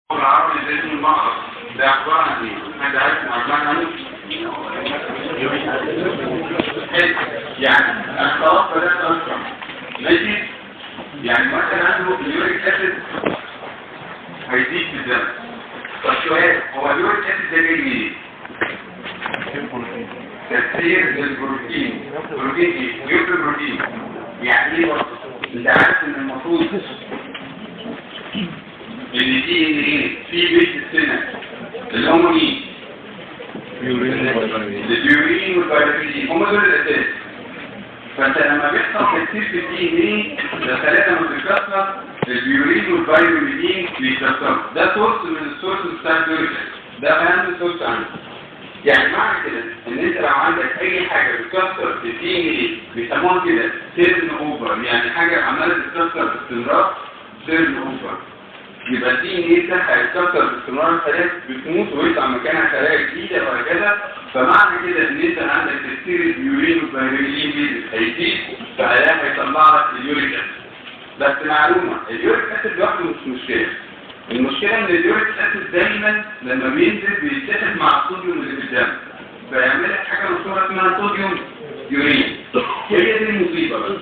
العربي زي اسم المعرض ده عبارة عن ايه؟ حد عارف عبارة عن ايه؟ حلو. يعني انا خلاص بدأت اشرح ماشي؟ يعني مثلا عنده اليوريك اسيد هيزيد في الدم طب سؤال هو اليوريك اسيد ده جاي منين؟ تأثير للبروتين بروتين ايه؟ يوفي بروتين يعني ايه برضه؟ انت عارف ان المفروض ان دي ان ايه في بيت السنة اللي هم مين الديورين والبارافيلين هم دول الاساس فانت لما بيحصل تكسير في الدي ان ايه الخلايا لما بتتكسر الديورين والبارافيلين بيتكسروا ده سورس من السورس بتاع الديورين ده اهم سورس عندك يعني معنى كده ان انت لو عندك اي حاجه بتكسر في الدي ان ايه بيسموها كده سيرن اوفر يعني حاجه عماله تتكسر باستمرار سيرن اوفر يبقى الدي ان ايه ده هيتكسر باستمرار الخلايا بتموت ويطلع مكانها خلايا جديده وهكذا فمعنى كده ان انت عندك تكسير اليورين والبيريلين بيزك هيزيد فده هيطلع لك اليوريك اسيد بس معلومه اليوريك اسيد لوحده مش مشكله المشكله ان اليوريك اسيد دايما لما بينزل بيتحد مع الصوديوم اللي في الدم فيعمل لك حاجه مشهوره اسمها صوديوم يورين هي دي المصيبه بقى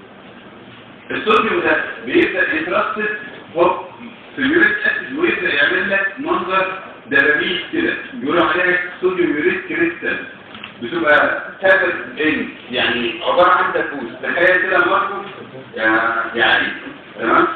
الصوديوم ده بيبدا يترسب هوب في اليوريك اسيد ويبدا يعمل لك منظر دبابيس كده بيقولوا عليها صوديوم يوريك كريستال بتبقى كابل ان يعني عباره عن دبوس تخيل كده ماركو يا يا علي تمام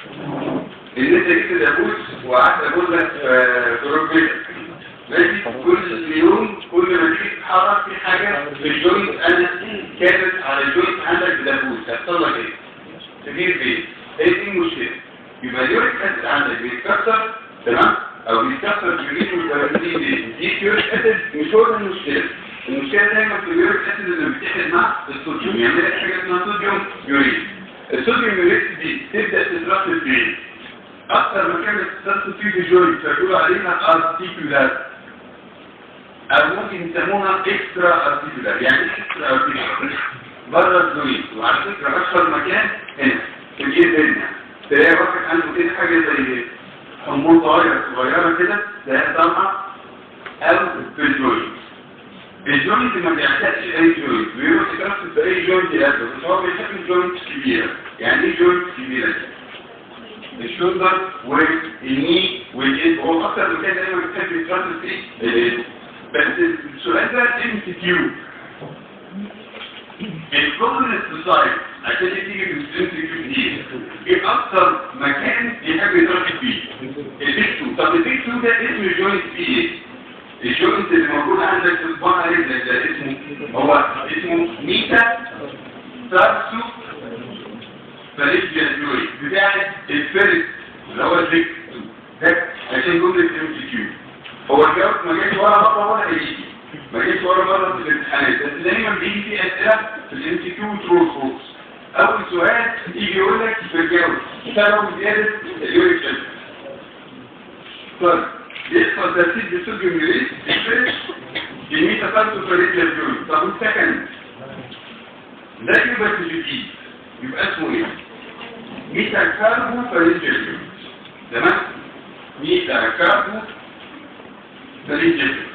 ان انت جبت دبوس وقعدت اقول لك في ركبتك ماشي كل يوم كل ما تيجي تتحرك في حاجه في الجوينت انا كابت على الجوينت عندك بدبوس هيحصل لك ايه؟ تغيير فين؟ هي دي المشكله يبقى اليوريك اسيد عندك بيتكسر تمام او بيتكسر اليورين والبرازيلين دي دي اليوريك اسيد مش هو ده المشكله المشكله دايما في اليوريك اسيد اللي بيتحد مع الصوديوم يعمل لك حاجه اسمها صوديوم يورين الصوديوم يوريك دي تبدا تترسب فين اكتر مكان بتترسب فيه في الجوينت فيقولوا عليها ارتيكولار او ممكن يسموها اكسترا ارتيكولار يعني اكسترا ارتيكولار بره الجوينت وعلى فكره اشهر مكان هنا في الجيب هنا تلاقي واحد عنده كده حاجة زي حمول صغيرة صغيرة كده تلاقيها طالعة أو في الجوينت الجوينت ما بيعتقش أي جوينت بيروح يترسل في أي جوينت يقدر بس هو بيحب الجوينت كبيرة يعني إيه جوينت كبيرة دي؟ الشولدر والني والإيد هو أكتر مكان دايما بتحب يترسل فيه الإيد بس السؤال ده ام سي كيو الكومنت سوسايتي عشان تيجي في السنسي دي ايه اكتر مكان يحب يتركب فيه البيك 2 طب البيك 2 ده اسم الجوينت فيه ايه الجوينت اللي موجود عندك في الصباع رجلك ده اسمه هو اسمه ميتا تارسو فاليجيا جوينت بتاع الفيرست اللي هو البيك 2 ده عشان جمله ام سي كيو هو الجواب ما جاش ولا مره ولا هيجي ما جاش ولا مره في الامتحانات بس دايما بيجي فيه اسئله في الام سي كيو ترو فولس اول سؤال يجي يقول لك في الجواب سبب زياده اليوريك اسيد طيب بيحصل ترتيب بالصوديوم يوريت الميتا فانتو فريد للجوينت طب والسكند ده يبقى جديد يبقى اسمه ايه ميتا كاربو فريد للجوينت تمام ميتا كاربو فريد للجوينت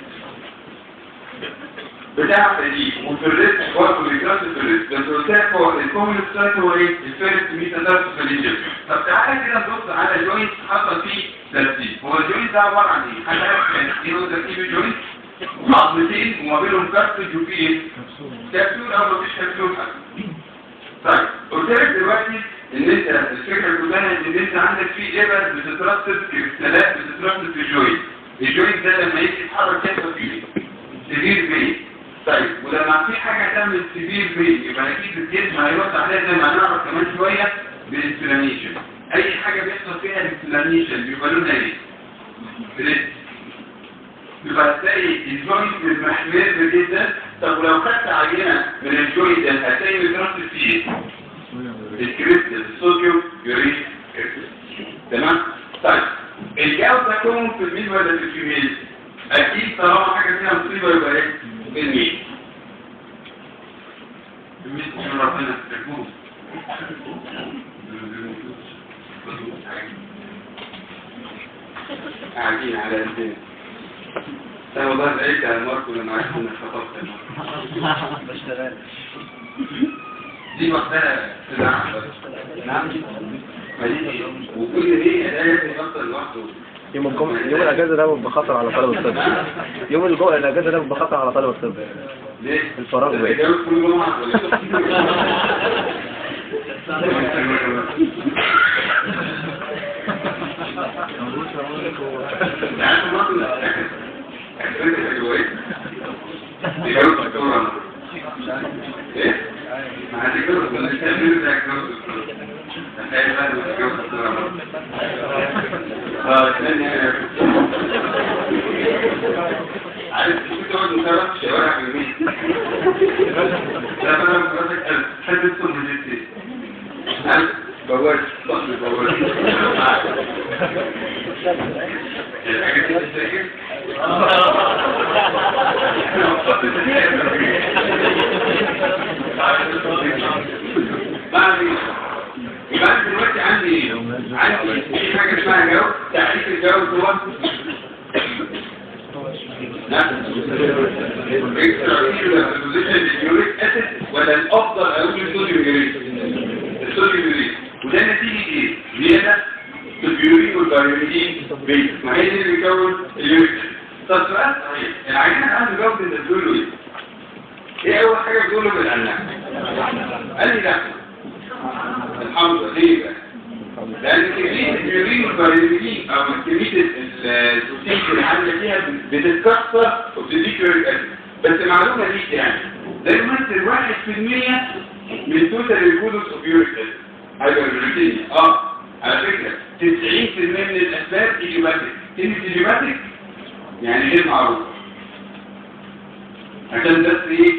بتاع التأليف وفي الريسك برضه بيدرس في الريسك بس قلت لك هو الكومن ستارت هو ايه؟ الفيرست ميتا درس في الريجن طب تعالى كده نبص على جوينت حصل فيه ترتيب هو الجوينت ده عباره عن ايه؟ حد عارف يعني ايه هو ترتيب الجوينت؟ عظمتين وما بينهم كارتج وفي ايه؟ كبسول او مفيش كبسول حتى طيب قلت لك دلوقتي ان انت الفكره كلها ان انت عندك في ابر بتترسب كريستالات بتترسب في الجوينت الجوينت ده لما يجي يتحرك يحصل فيه ايه؟ سيفير بين طيب ولما في حاجة تعمل سيفير بين يبقى اكيد الجسم هيوسع عليها زي ما هنعرف كمان شوية بالانفلاميشن اي حاجة بيحصل فيها الانفلاميشن بيبقى لونها ايه؟ بريد يبقى هتلاقي الجوينت محمر جدا طب ولو خدت عينة من الجوينت ده هتلاقي بيترسل فيه ايه؟ الكريستال الصوديوم يوريك كريستال تمام؟ طيب الجو ده كومن في الميل ولا في الفيميل؟ اكيد طالما حاجه فيها مصيبه يبقى ايه الميل الميل من ربنا تكون قاعدين على قدنا انا والله زعلت على ماركو لما عرفت انك خطبت بشتغل دي وقتها سلاح نعم فدي وكل دي ده لازم يفصل لوحده يوم الجمعة يوم الأجازة ده بيبقى خطر على طالب الطب يوم الجمعة الأجازة ده بيبقى خطر على طالب الطب ليه؟ الفراغ ده بقى. بيتجوز كل جمعة ولا إيه؟ عارف مصر أكثرت الأجواء بيجوز الدكتورة إيه؟ ما هتجوز ولا مش هتجوز هتجوز تخيل بقى لما تتجوز الدكتورة اه استنى عارف كنت تقعد مسابقة في الشوارع في الميت لا بقى مراتك حد يدخل من البيت عارف بواش ضغط بواش الحاجة دي تستاهل بعد يبقى أنا دلوقتي عندي عندي في حاجة اسمها جو تعريف الجو هو ولا الافضل اقول الصوديوم يوريك الصوديوم يوريك وده نتيجه ايه؟ زياده في البيورين والبيورين بيت ما هي دي اللي بيكون اليوريك طب سؤال صحيح العيان عنده جوده من بتقول له ايه؟ ايه اول حاجه بتقول له بالعناق؟ قال لي لا الحمد لله ليه بقى؟ لأن كمية اليورين والبيورين أو كمية السوسيج اللي عاملة فيها بتتكسر وبتديك يوريك أسيد بس معلومة ليك يعني ده يمثل واحد في المية من توتال الجلوس اوف يوريك أسيد هايبرجلوكيميا اه على فكرة 90% من الأسباب إيجوباتيك كلمة إيجوباتيك يعني غير معروفة عشان بس إيه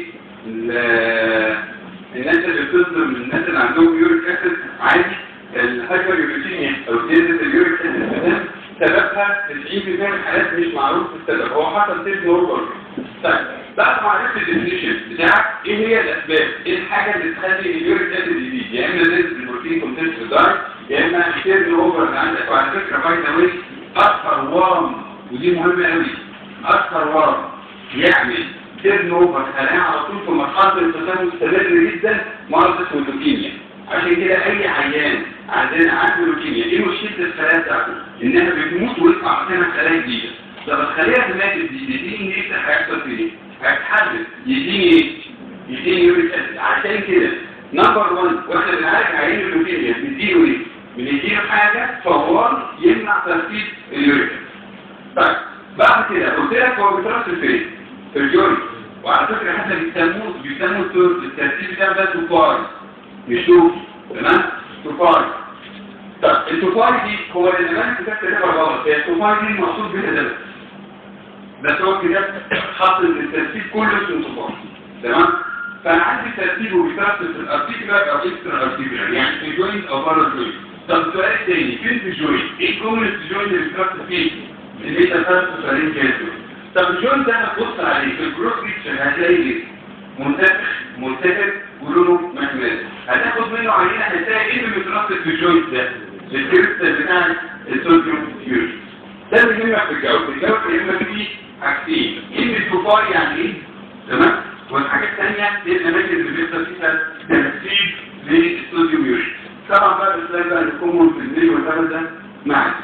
ال- الناس اللي بتظلم الناس اللي عندهم يوريك أسيد عادي الهايبر يوريكيميا او زيادة اليوريك اسيد في الدم سببها 90% من الحالات مش معروف السبب هو حصل سيد نورمال طيب بعد ما عرفت الديفينيشن بتاعك ايه هي الاسباب ايه الحاجه اللي تخلي اليوريك اسيد يزيد يا اما زيادة البروتين كونتنت في الدايت يا اما سيد اوفر اللي عندك وعلى فكره باي ذا واي اشهر ورم ودي مهمه قوي اشهر ورم يعمل سيد اوفر خلايا على طول في مرحله الانقسام مستمر جدا مرض اسمه اللوكيميا عشان كده اي عيان عندنا عنده لوكيميا ايه مشكله الخلايا بتاعته انها بتموت ويطلع مكانها خلايا جديده طب الخليه اللي ماتت دي يديني ايه هيحصل في ايه هيتحدد يديني ايه يديني يوريك اسيد عشان كده نمبر 1 واحنا بنعالج عيان اللوكيميا بنديله ايه بنديله حاجه فوار يمنع تركيز اليوريك أسيد. طيب بعد كده قلت لك هو بيترسل فين في اليوريك وعلى فكره حتى بيسموه بيسموه الترتيب بتاعه ده توفاري نشوف تمام توفاري طب التوفاري دي هو اللي زمان كتبت كده غلط هي التوفاري دي المقصود بيها ده بس هو كده حاطط الترتيب كله اسمه توفاري تمام فانا عندي ترتيب وبيترتب في الارتيكولار او اكسترا ارتيكولار يعني في جوينت او بره الجوينت طب سؤال تاني فين في الجوينت ايه الجمله الجوينت اللي بيترتب فيه الميتافارسوس فارنجيتو طب الجوينت ده هتبص عليه في الجروس بيكتشر هتلاقي ايه منتفخ مرتفع ولونه محمر هتاخد منه عينه هتلاقي ايه اللي مترصد في الجوينت ده الكريستال بتاع الصوديوم يوريك ده اللي يهمك في الجو في الجو يهمك فيه حاجتين كلمه كفار يعني ايه تمام والحاجه الثانيه ايه الاماكن اللي بيحصل فيها ترسيب للصوديوم يوريك طبعا بقى السلايد بقى اللي كومون في الليل والهبل ده معنا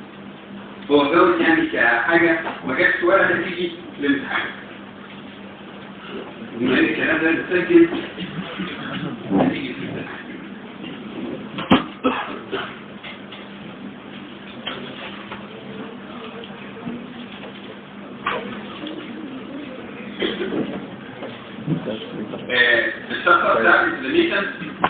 هو دوت يعني كحاجه ما جاتش ولا هتيجي للامتحان بما ان الكلام ده بتسجل هتيجي في الامتحان آه، الشخص بتاع الانفلاميشن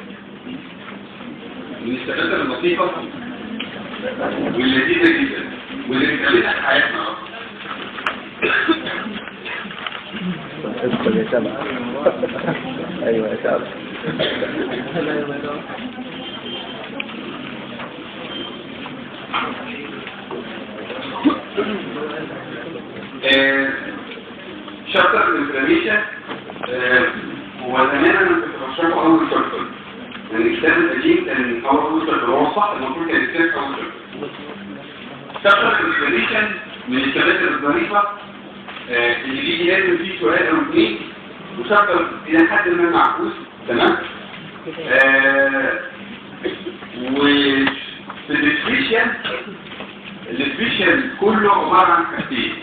من الشغلات اللطيفة واللذيذة جدا واللي بتعملها في حياتنا أصلا ادخل يا شباب ايوه يا شباب شابتر الانفلاميشن هو زمان انا كنت بشرحه اول شابتر يعني الكتاب القديم كان اول شابتر هو صح المفروض كان يتكتب اول شابتر شابتر الريسبيريشن من الشباتر الظريفة آه، اللي بيجي لازم فيه سؤال او اثنين وشابتر الى حد ما معكوس تمام آه، وفي السبيشال السبيشال كله عبارة عن حاجتين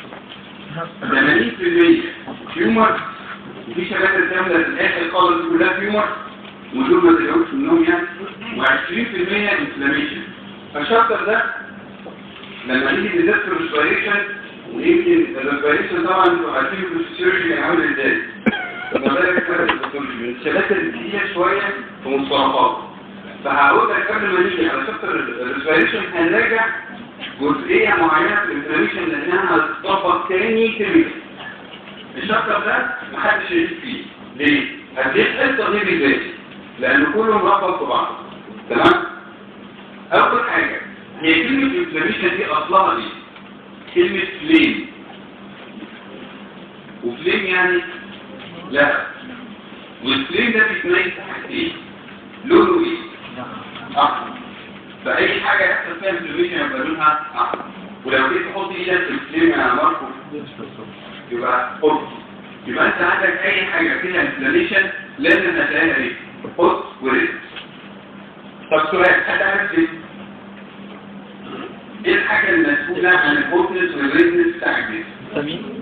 80% هيومر وفي شباتر كاملة في الآخر خالص كلها هيومر ودول ما تلاقوش منهم يعني و20% انفلاميشن فالشابتر ده لما نيجي ندرس الريسبيريشن ويمكن الريسبيريشن طبعا انتوا عارفين في الفسيولوجي عامل ازاي وما بالك بقى في الباثولوجي من الشباتر الدقيقة شوية في مصطلحات فهقول لك قبل ما نيجي على شابتر الريسبيريشن هنراجع جزئية معينة في الانفلاميشن لانها هتطبق تاني كيميكال الشابتر ده محدش يجيب فيه ليه؟ هديك حته غير ازاي؟ لان كله مربط في بعض تمام؟ اول حاجه هي كلمه انفلاميشن دي اصلها ايه؟ كلمه فليم وفليم يعني لا والفليم ده بيتميز بحاجتين لونه ايه؟ احمر فاي حاجه يحصل فيها انفلاميشن يبقى لونها احمر ولو جيت تحط ايدك في الفليم يا ماركو يبقى قط يبقى انت عندك اي حاجة فيها انفلاميشن لازم هتلاقيها ايه قط وريد طب سؤال حد عارف ليه ايه الحاجة المسؤولة عن الهوتنس والريدنس بتاع الجسم سمين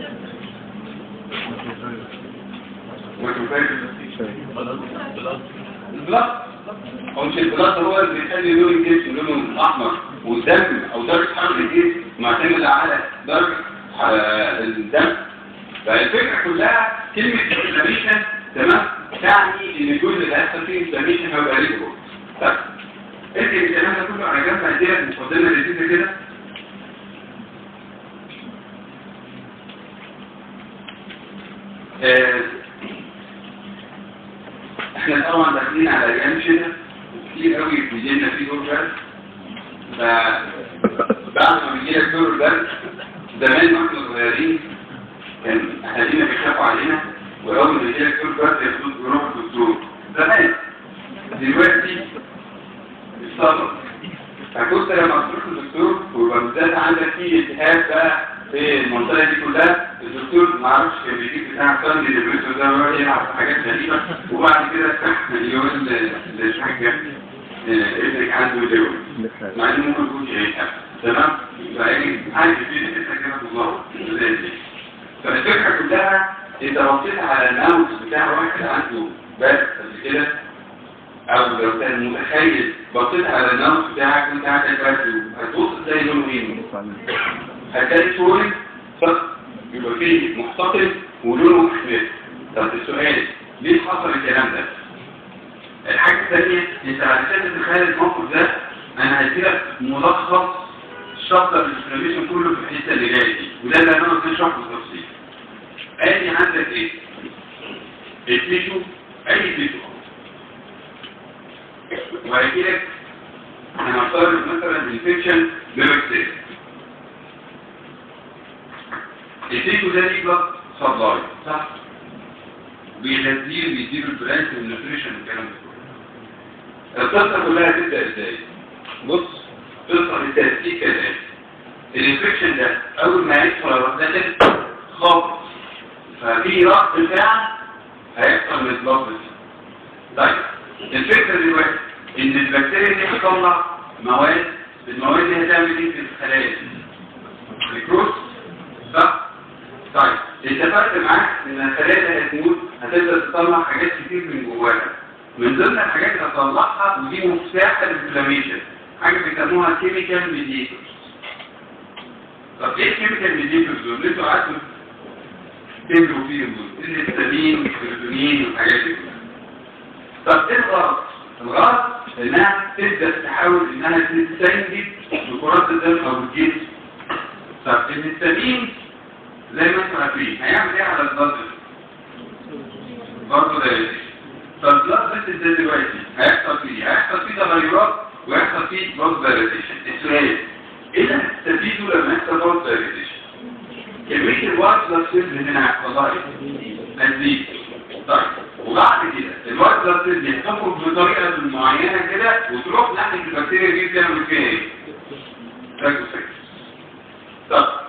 البلاد هو مش البلاد هو اللي بيخلي لون الجسم لونه احمر والدم او درجة حرارة الجسم معتمدة على درجة آه، الدم فالفكرة كلها كلمة انفلاميشن تمام تعني ان الجزء اللي هيحصل فيه انفلاميشن هيبقى ريجو طيب انت الكلام ده كله على جنب هديلك مقدمة لذيذة كده آه، احنا طبعا داخلين على ايام شتاء كتير قوي بيجينا فيه دور برد فبعد ما بيجي لك دور برد زمان واحنا صغيرين كان اهالينا بيخافوا علينا واول ما يجي لك دور برد ياخدوك يروح الدكتور زمان دلوقتي الصبر فكنت لما تروح الدكتور ويبقى بالذات عندك فيه التهاب بقى في المنطقه دي كلها الدكتور ما اعرفش كان بيجيب بتاع صندي دبريسو ده ويقعد يلعب في حاجات غريبه وبعد كده يقول للحاجه آه، ابنك عنده دول مع انه ممكن يكون شايفها تمام فايه عايز يفيد انت كده بالظبط زي دي. فالفكره كلها انت بصيت على الماوس بتاع واحد عنده بس قبل كده او لو كان متخيل بصيت على الماوس بتاعك وانت عندك بس هتبص تلاقي لونه ايه هتلاقي شوي صح يبقى فيه محتقن ولونه احمر طب السؤال ليه حصل الكلام ده الحاجة الثانية انت علشان تتخيل الموقف ده انا هديلك ملخص شابتر الانفلاميشن كله في الحته اللي جايه دي وده اللي انا قلت شرحه بالتفصيل ادي عندك ايه التيشو اي تيشو وهيجي لك هنفترض مثلا انفكشن ببكتيريا التيشو ده ليه بلاد سبلاي صح بيغذيه بيديله البرانش والنيوتريشن والكلام ده كله القصه كلها تبدا ازاي بص قصه الترتيب كالاتي الانفكشن ده اول ما يدخل يروح داخل خابط ففي رأس فعل هيحصل من البلاد طيب الفكره دلوقتي ان البكتيريا دي هتطلع مواد المواد دي هتعمل ايه في الخلايا الكروس صح طيب اتفقت معاك ان الخلايا دي هتموت هتبدا تطلع حاجات كتير من جواها من ضمن الحاجات اللي هتطلعها ودي مفتاح الانفلاميشن حاجه بيسموها كيميكال ميديتورز طب ايه الكيميكال ميديتورز دول اللي انتوا قعدتوا تملوا فيهم دول الهستامين والسيروتونين والحاجات دي كلها طب ايه الغرض؟ الغرض انها تبدا تحاول انها تستنجد بكرات الدم او الجسم طب الهستامين زي ما انتم عارفين هيعمل ايه على البلد برضه ده طب البلد بس ده دلوقتي هيحصل فيه هيحصل فيه تغيرات ويحصل فيه بلد دايليتيشن السؤال ايه اللي هتستفيدوا لما يحصل بلد دايليتيشن كمية الوايت بلاد سيلز هنا هيحصل لها ايه؟ هتزيد طيب وبعد كده الوايت بلاد سيلز دي هتخرج بطريقة معينة كده وتروح ناحية البكتيريا دي تعمل فيها ايه؟ فاجوسايتس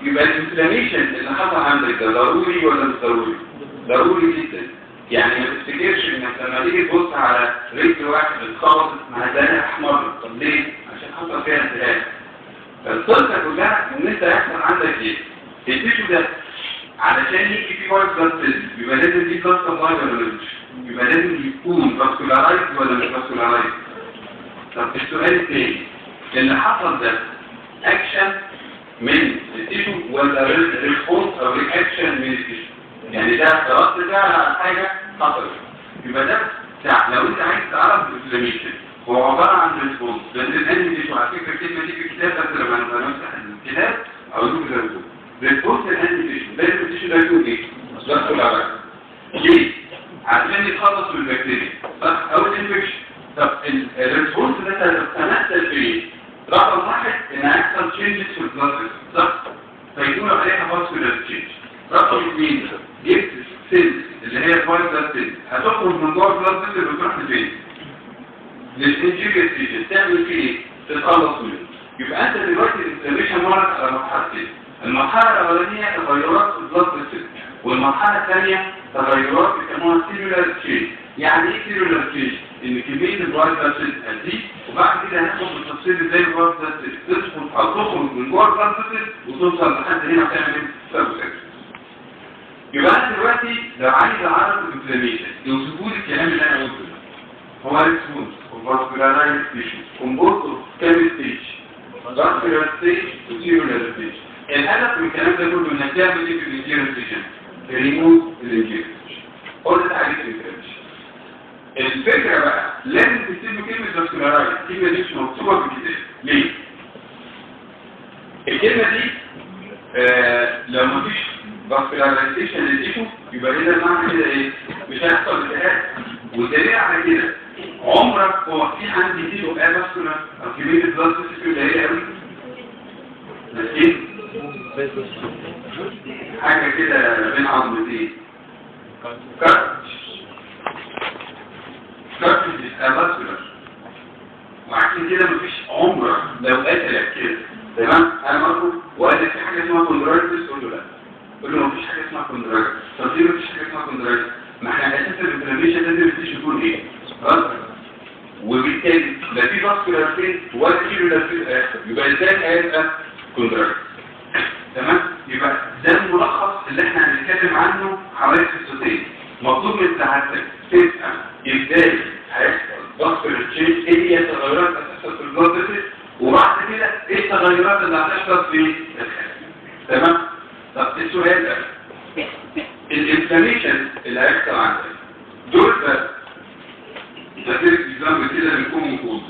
يبقى الانفلاميشن اللي حصل عندك ده ضروري ولا مش ضروري؟ ضروري جدا يعني ما تفتكرش انك لما تيجي تبص على رجل واحد اتخبطت مع دانة احمر طب ليه؟ عشان حصل فيها التهاب فالقصه كلها ان انت يحصل عندك ايه؟ التيشو ده علشان يجي فيه وايت بلاد سيلز يبقى لازم دي بلاد سبلاي ولا مش؟ يبقى لازم يكون فاسكولارايز ولا مش فاسكولارايز؟ طب السؤال الثاني اللي حصل ده اكشن من التيشو ولا ريسبونس او رياكشن من التيشو يعني ده رد فعل على حاجه حصلت يبقى ده بتاع لو انت عايز تعرف الانفلاميشن هو عباره عن ريسبونس لان الان تيشو على فكره الكلمه دي في الكتاب بس لما نفتح الكتاب او نشوف زي ما ريسبونس الان تيشو لازم التيشو ده يكون ايه؟ يدخل على ليه؟ عشان يتخلص من البكتيريا صح او الانفكشن طب الريسبونس ده تتمثل في ايه؟ رقم واحد ان هيحصل تشينجز في البلاد صح؟ فيكون عليها فاسكولار تشينج رقم اثنين جبت سيلز اللي هي الوايت بلاد سيلز هتخرج من جوه البلاد سيلز وتروح لفين؟ للانجيريا ستيشن تعمل فيه ايه؟ تتخلص منه يبقى انت دلوقتي الانفلاميشن مرت على مرحلتين المرحله الاولانيه تغيرات في البلاد سيلز والمرحله الثانيه تغيرات بيسموها سيلولار تشينج يعني ايه سيلولار تشينج؟ ان كميه الوايت بلاد سيلز هتزيد وبعد كده هناخد بالتفصيل ازاي الوايت بلاد سيلز تدخل او تخرج من جوه البلاد سيلز وتوصل لحد هنا وتعمل ايه؟ يبقى انا دلوقتي لو عايز اعرف الانفلاميشن يوصفوا لي الكلام اللي انا قلته ده هو ريسبونس وفاسكولارايز تيشو كومبوست كام ستيج فاسكولار ستيج وسيرولار ستيج الهدف من الكلام ده كله انك تعمل ايه في الانجيرستيشن ريموف الانجيرستيشن قلت تعريف الانفلاميشن الفكره بقى لازم تكتب كلمه فاسكولارايز الكلمه دي مش مكتوبه في الكتاب ليه؟ الكلمه دي آه لو مفيش فاسكولاريزيشن للتيشو يبقى اذا معنى كده ايه مش هيحصل التهاب والدليل على كده عمرك هو في عندي تيشو بقى فاسكولار او كميه البلاد تيشو قليله قوي لكن حاجه كده بين عظمتين كارتش كارتش بيبقى فاسكولار وعشان كده مفيش عمرك لو قتلك كده تمام انا برضه وقال لك في حاجه اسمها كوندرايتس تقول له لا قول له مفيش حاجه اسمها كوندرايتس طب ليه مفيش حاجه اسمها كوندرايتس ما احنا اساس الانفلاميشن لازم التيشو يكون ايه خلاص وبالتالي لا في فاسكولار فين ولا في ولا في الاخر يبقى ازاي هيبقى كوندرايتس تمام يبقى ده الملخص اللي احنا هنتكلم عنه حوالي حصتين مطلوب من سعادتك تفهم ازاي هيحصل فاسكولار تشينج ايه هي التغيرات اللي هتحصل في البلاد وبعد كده ايه التغيرات اللي هتحصل في الخلايا تمام طب السؤال ده الانفلاميشن اللي هيحصل عندك دول بس تفسير اكزامبل كده بيكون مفروض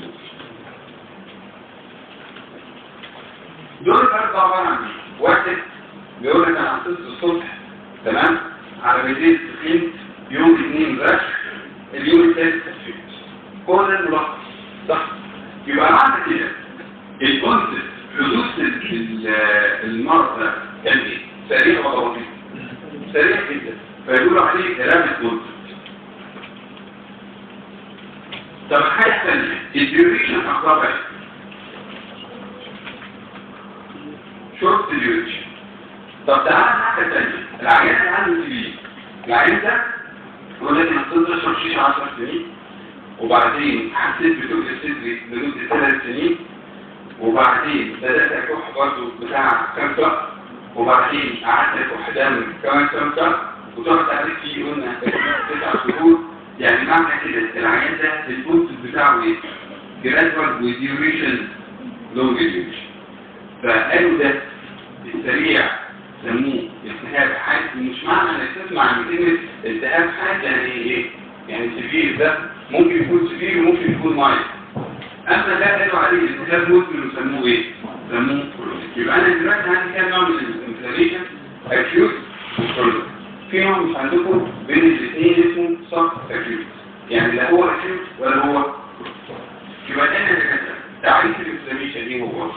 دول فرد عبارة عن ايه؟ واحد بيقول لك انا حطيت الصبح تمام على بداية تخين يوم اثنين رش اليوم الثالث تفسير كل ده الملخص صح يبقى معنى كده الكونسبت حدوث المرض ده كان ايه؟ سريع ولا بطيء؟ سريع جدا فيقولوا عليه كلام الكونسبت طب حاجة ثانية الديوريشن أخبار ايه؟ شورت ديوريشن طب تعالى حاجة ثانية العيان اللي عنده سي العيان ده يقول لك انا فضلت اشرب شيشة 10 سنين وبعدين حسيت بتوجه صدري لمدة ثلاث سنين وبعدين بدأت أكح برضه بتاع كام شهر وبعدين قعدت أكح دم كمان كام شهر وضغط عليك فيه قلنا تسع شهور يعني معنى كده العيان ده البوست بتاعه ايه؟ جرادوال وديوريشن لونج ديوريشن فقالوا ده السريع سموه التهاب حاد مش معنى انك تسمع عن كلمه التهاب حاد يعني ايه؟ يعني سفير ده ممكن يكون سفير وممكن يكون مايل اما ده قالوا عليه التهاب مزمن وسموه ايه؟ سموه كرونيك يبقى انا دلوقتي عندي كام نوع من الانفلاميشن اكيوت وكرونيك في نوع مش عندكم بين الاثنين اسمه صف اكيوت يعني لا هو اكيوت ولا هو يبقى انا تعريف الانفلاميشن ايه هو؟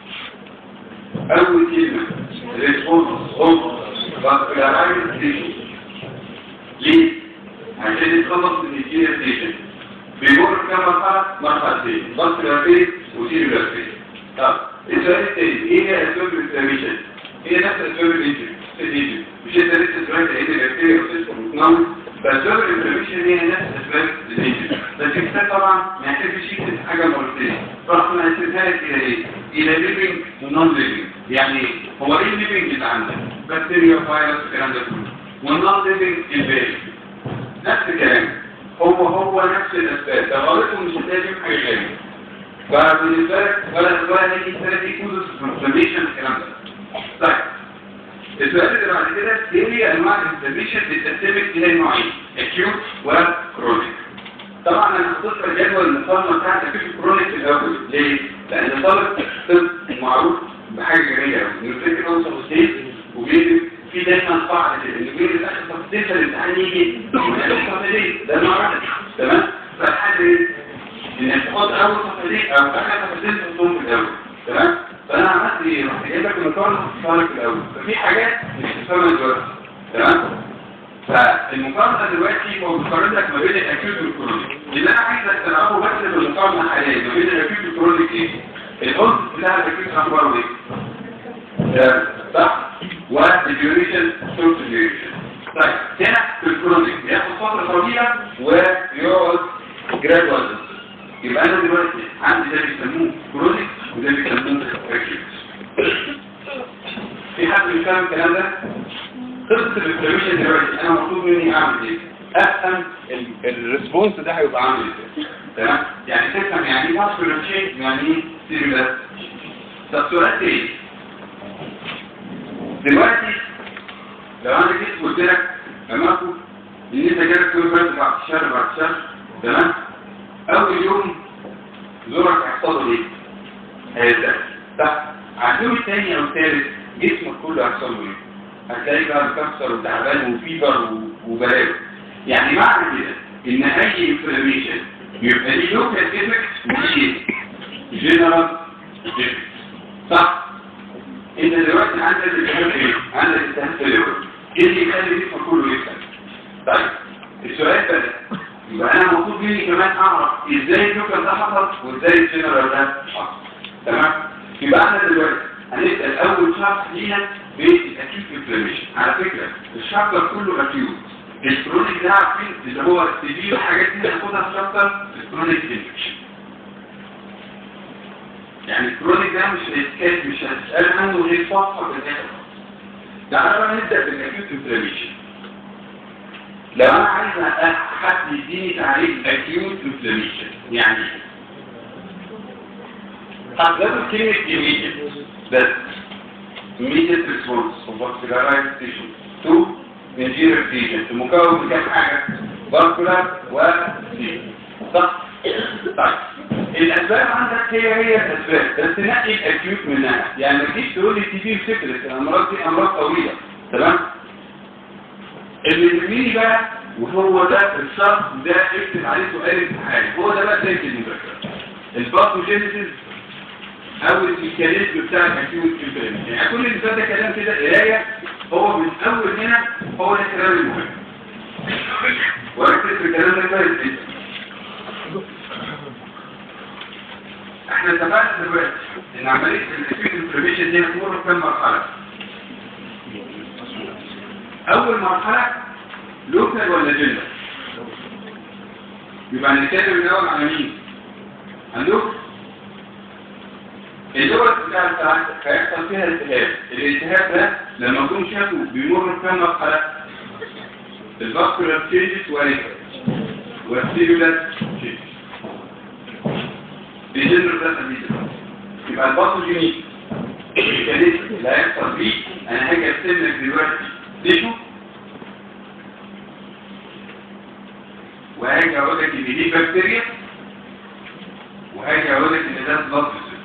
اول كلمه ريسبونس اوف فاسكولارايز تيشو ليه؟ عشان يتخلص من الجينيا ستيشن بيمر كام مرحله؟ مرحلتين فاسكولار فيز وسيلولار فيز طب السؤال الثاني ايه هي اسباب الانفلاميشن؟ هي نفس الاسباب الانجري الانجري مش انت لسه سمعت ان البكتيريا وتسكن وتنمط فاسباب الانفلاميشن هي نفس اسباب الانجري بس الكتاب طبعا ما يحتاجش يكتب حاجه مرتين فاحنا هنقسمها لك الى ايه؟ الى ليفنج ونون ليفنج يعني هو ايه الليفنج اللي عندك؟ بكتيريا فايروس الكلام ده كله والنون ليفنج الباقي نفس الكلام هو هو نفس الاسباب لو قريتهم مش هتلاقي فيهم حاجه ثانيه فبالنسبه لك ولا ولا هيجي ثلاث كودز انفلاميشن الكلام ده طيب السؤال اللي بعد كده ايه هي انواع الانفلاميشن اللي بتتسمك الى نوعين اكيوت وكرونيك طبعا انا حطيت الجدول المقارنه بتاعت اكيوت وكرونيك في الاول ليه؟ لان طالب طب معروف بحاجه جميله قوي انه فكره اول تفاصيل وبيكتب في دايما قاعده كده انه بيجي اخر تفاصيل فالامتحان يجي تفاصيل ده نوع تمام؟ فالحل ايه؟ انك تحط اول تفاصيل او اخر تفاصيل تحطهم في الاول تمام؟ فانا عملت ايه؟ رحت جايب لك المقارنه في الاول ففي حاجات مش هتفهمها دلوقتي تمام؟ فالمقارنه دلوقتي هو بيقارن لك ما بين الاكيوت والكرونيك اللي انا عايزك تعرفه بس في المقارنه حاليا ما بين الاكيوت والكرونيك ايه؟ القلب بتاع الاكيوت اخباره ايه؟ صح؟ والديوريشن شورت ديوريشن طيب هنا في الكرونيك بياخد فتره طويله ويقعد جرادوال يبقى انا دلوقتي عندي ده بيسموه كرونيك وده بيسموه اكيوت في حد بيفهم الكلام ده؟ قصه الانفلاميشن دلوقتي انا مطلوب مني اعمل ايه؟ افهم الريسبونس ده هيبقى عامل ازاي تمام؟ يعني تفهم يعني ايه ماسكولار تشينج يعني ايه سيريلاس طب سؤال تاني دلوقتي لو انا جيت قلت لك امامكم ان انت جالك كل فرد بعد شهر بعد شهر تمام اول يوم زورك هيحصل له ايه؟ هيبدا صح على اليوم الثاني او الثالث جسمك كله هيحصل له ايه؟ هتلاقي بقى مكسر وتعبان وفيبر وبلاوي يعني معنى كده ان اي انفلاميشن يبقى ليه لوكال افكت وليه جنرال افكت صح انت دلوقتي عندك التهاب ايه؟ عندك التهاب في الليفر ايه اللي يخلي جسمك كله يكسر؟ طيب السؤال بقى يبقى انا المفروض مني كمان اعرف ازاي اللوكال ده حصل وازاي الجنرال ده حصل تمام؟ يبقى احنا دلوقتي هنسال اول شخص لينا بالاكيوت انفلاميشن على فكره الشابتر كله اكيوت الكرونيك ده عارفين اللي هو تجيب الحاجات دي هناخدها في شابتر الكرونيك انفكشن يعني الكرونيك ده مش هيتكاد مش هتسال عنه غير صفحه في الاخر تعالى بقى نبدا بالاكيوت انفلاميشن لو انا عايز حد يديني تعريف اكيوت انفلاميشن يعني هتلاقوا كلمه immediate بس immediate response of vascularized tissue to inferior region المكون من كام حاجة vascular و صح؟ طيب الأسباب عندك هي هي الأسباب بس نقي الأكيوت منها يعني ما تجيش تقول لي تي بي وسكرت الأمراض دي أمراض طويلة تمام؟ اللي يهمني بقى وهو ده الشخص ده اكتب عليه سؤال امتحان هو ده بقى سيد المذاكرة الباثوجينيسيس او الميكانيزم بتاع الاكيوت انفلاميشن يعني كل اللي فات ده كلام كده قرايه هو من اول هنا هو ده الكلام المهم وركز في الكلام ده كويس جدا احنا اتفقنا دلوقتي ان عمليه الاكيوت انفلاميشن دي هتمر بكام مرحله اول مرحله لوكال ولا جنرال يبقى هنتكلم الاول على مين عن لوكال اللغة بتاع بتاعتك هيحصل فيها التهاب الالتهاب ده لما يكون شافه بيمر بكام مرحلة الفاسكولار تشينجز والسيلولار تشينجز بيجنر ده خليل يبقى الباثوجينيك الميكانيزم اللي هيحصل فيه انا هاجي ارسم لك دلوقتي تيشو وهاجي اقول لك ان دي بكتيريا وهاجي اقول لك ان ده بلاد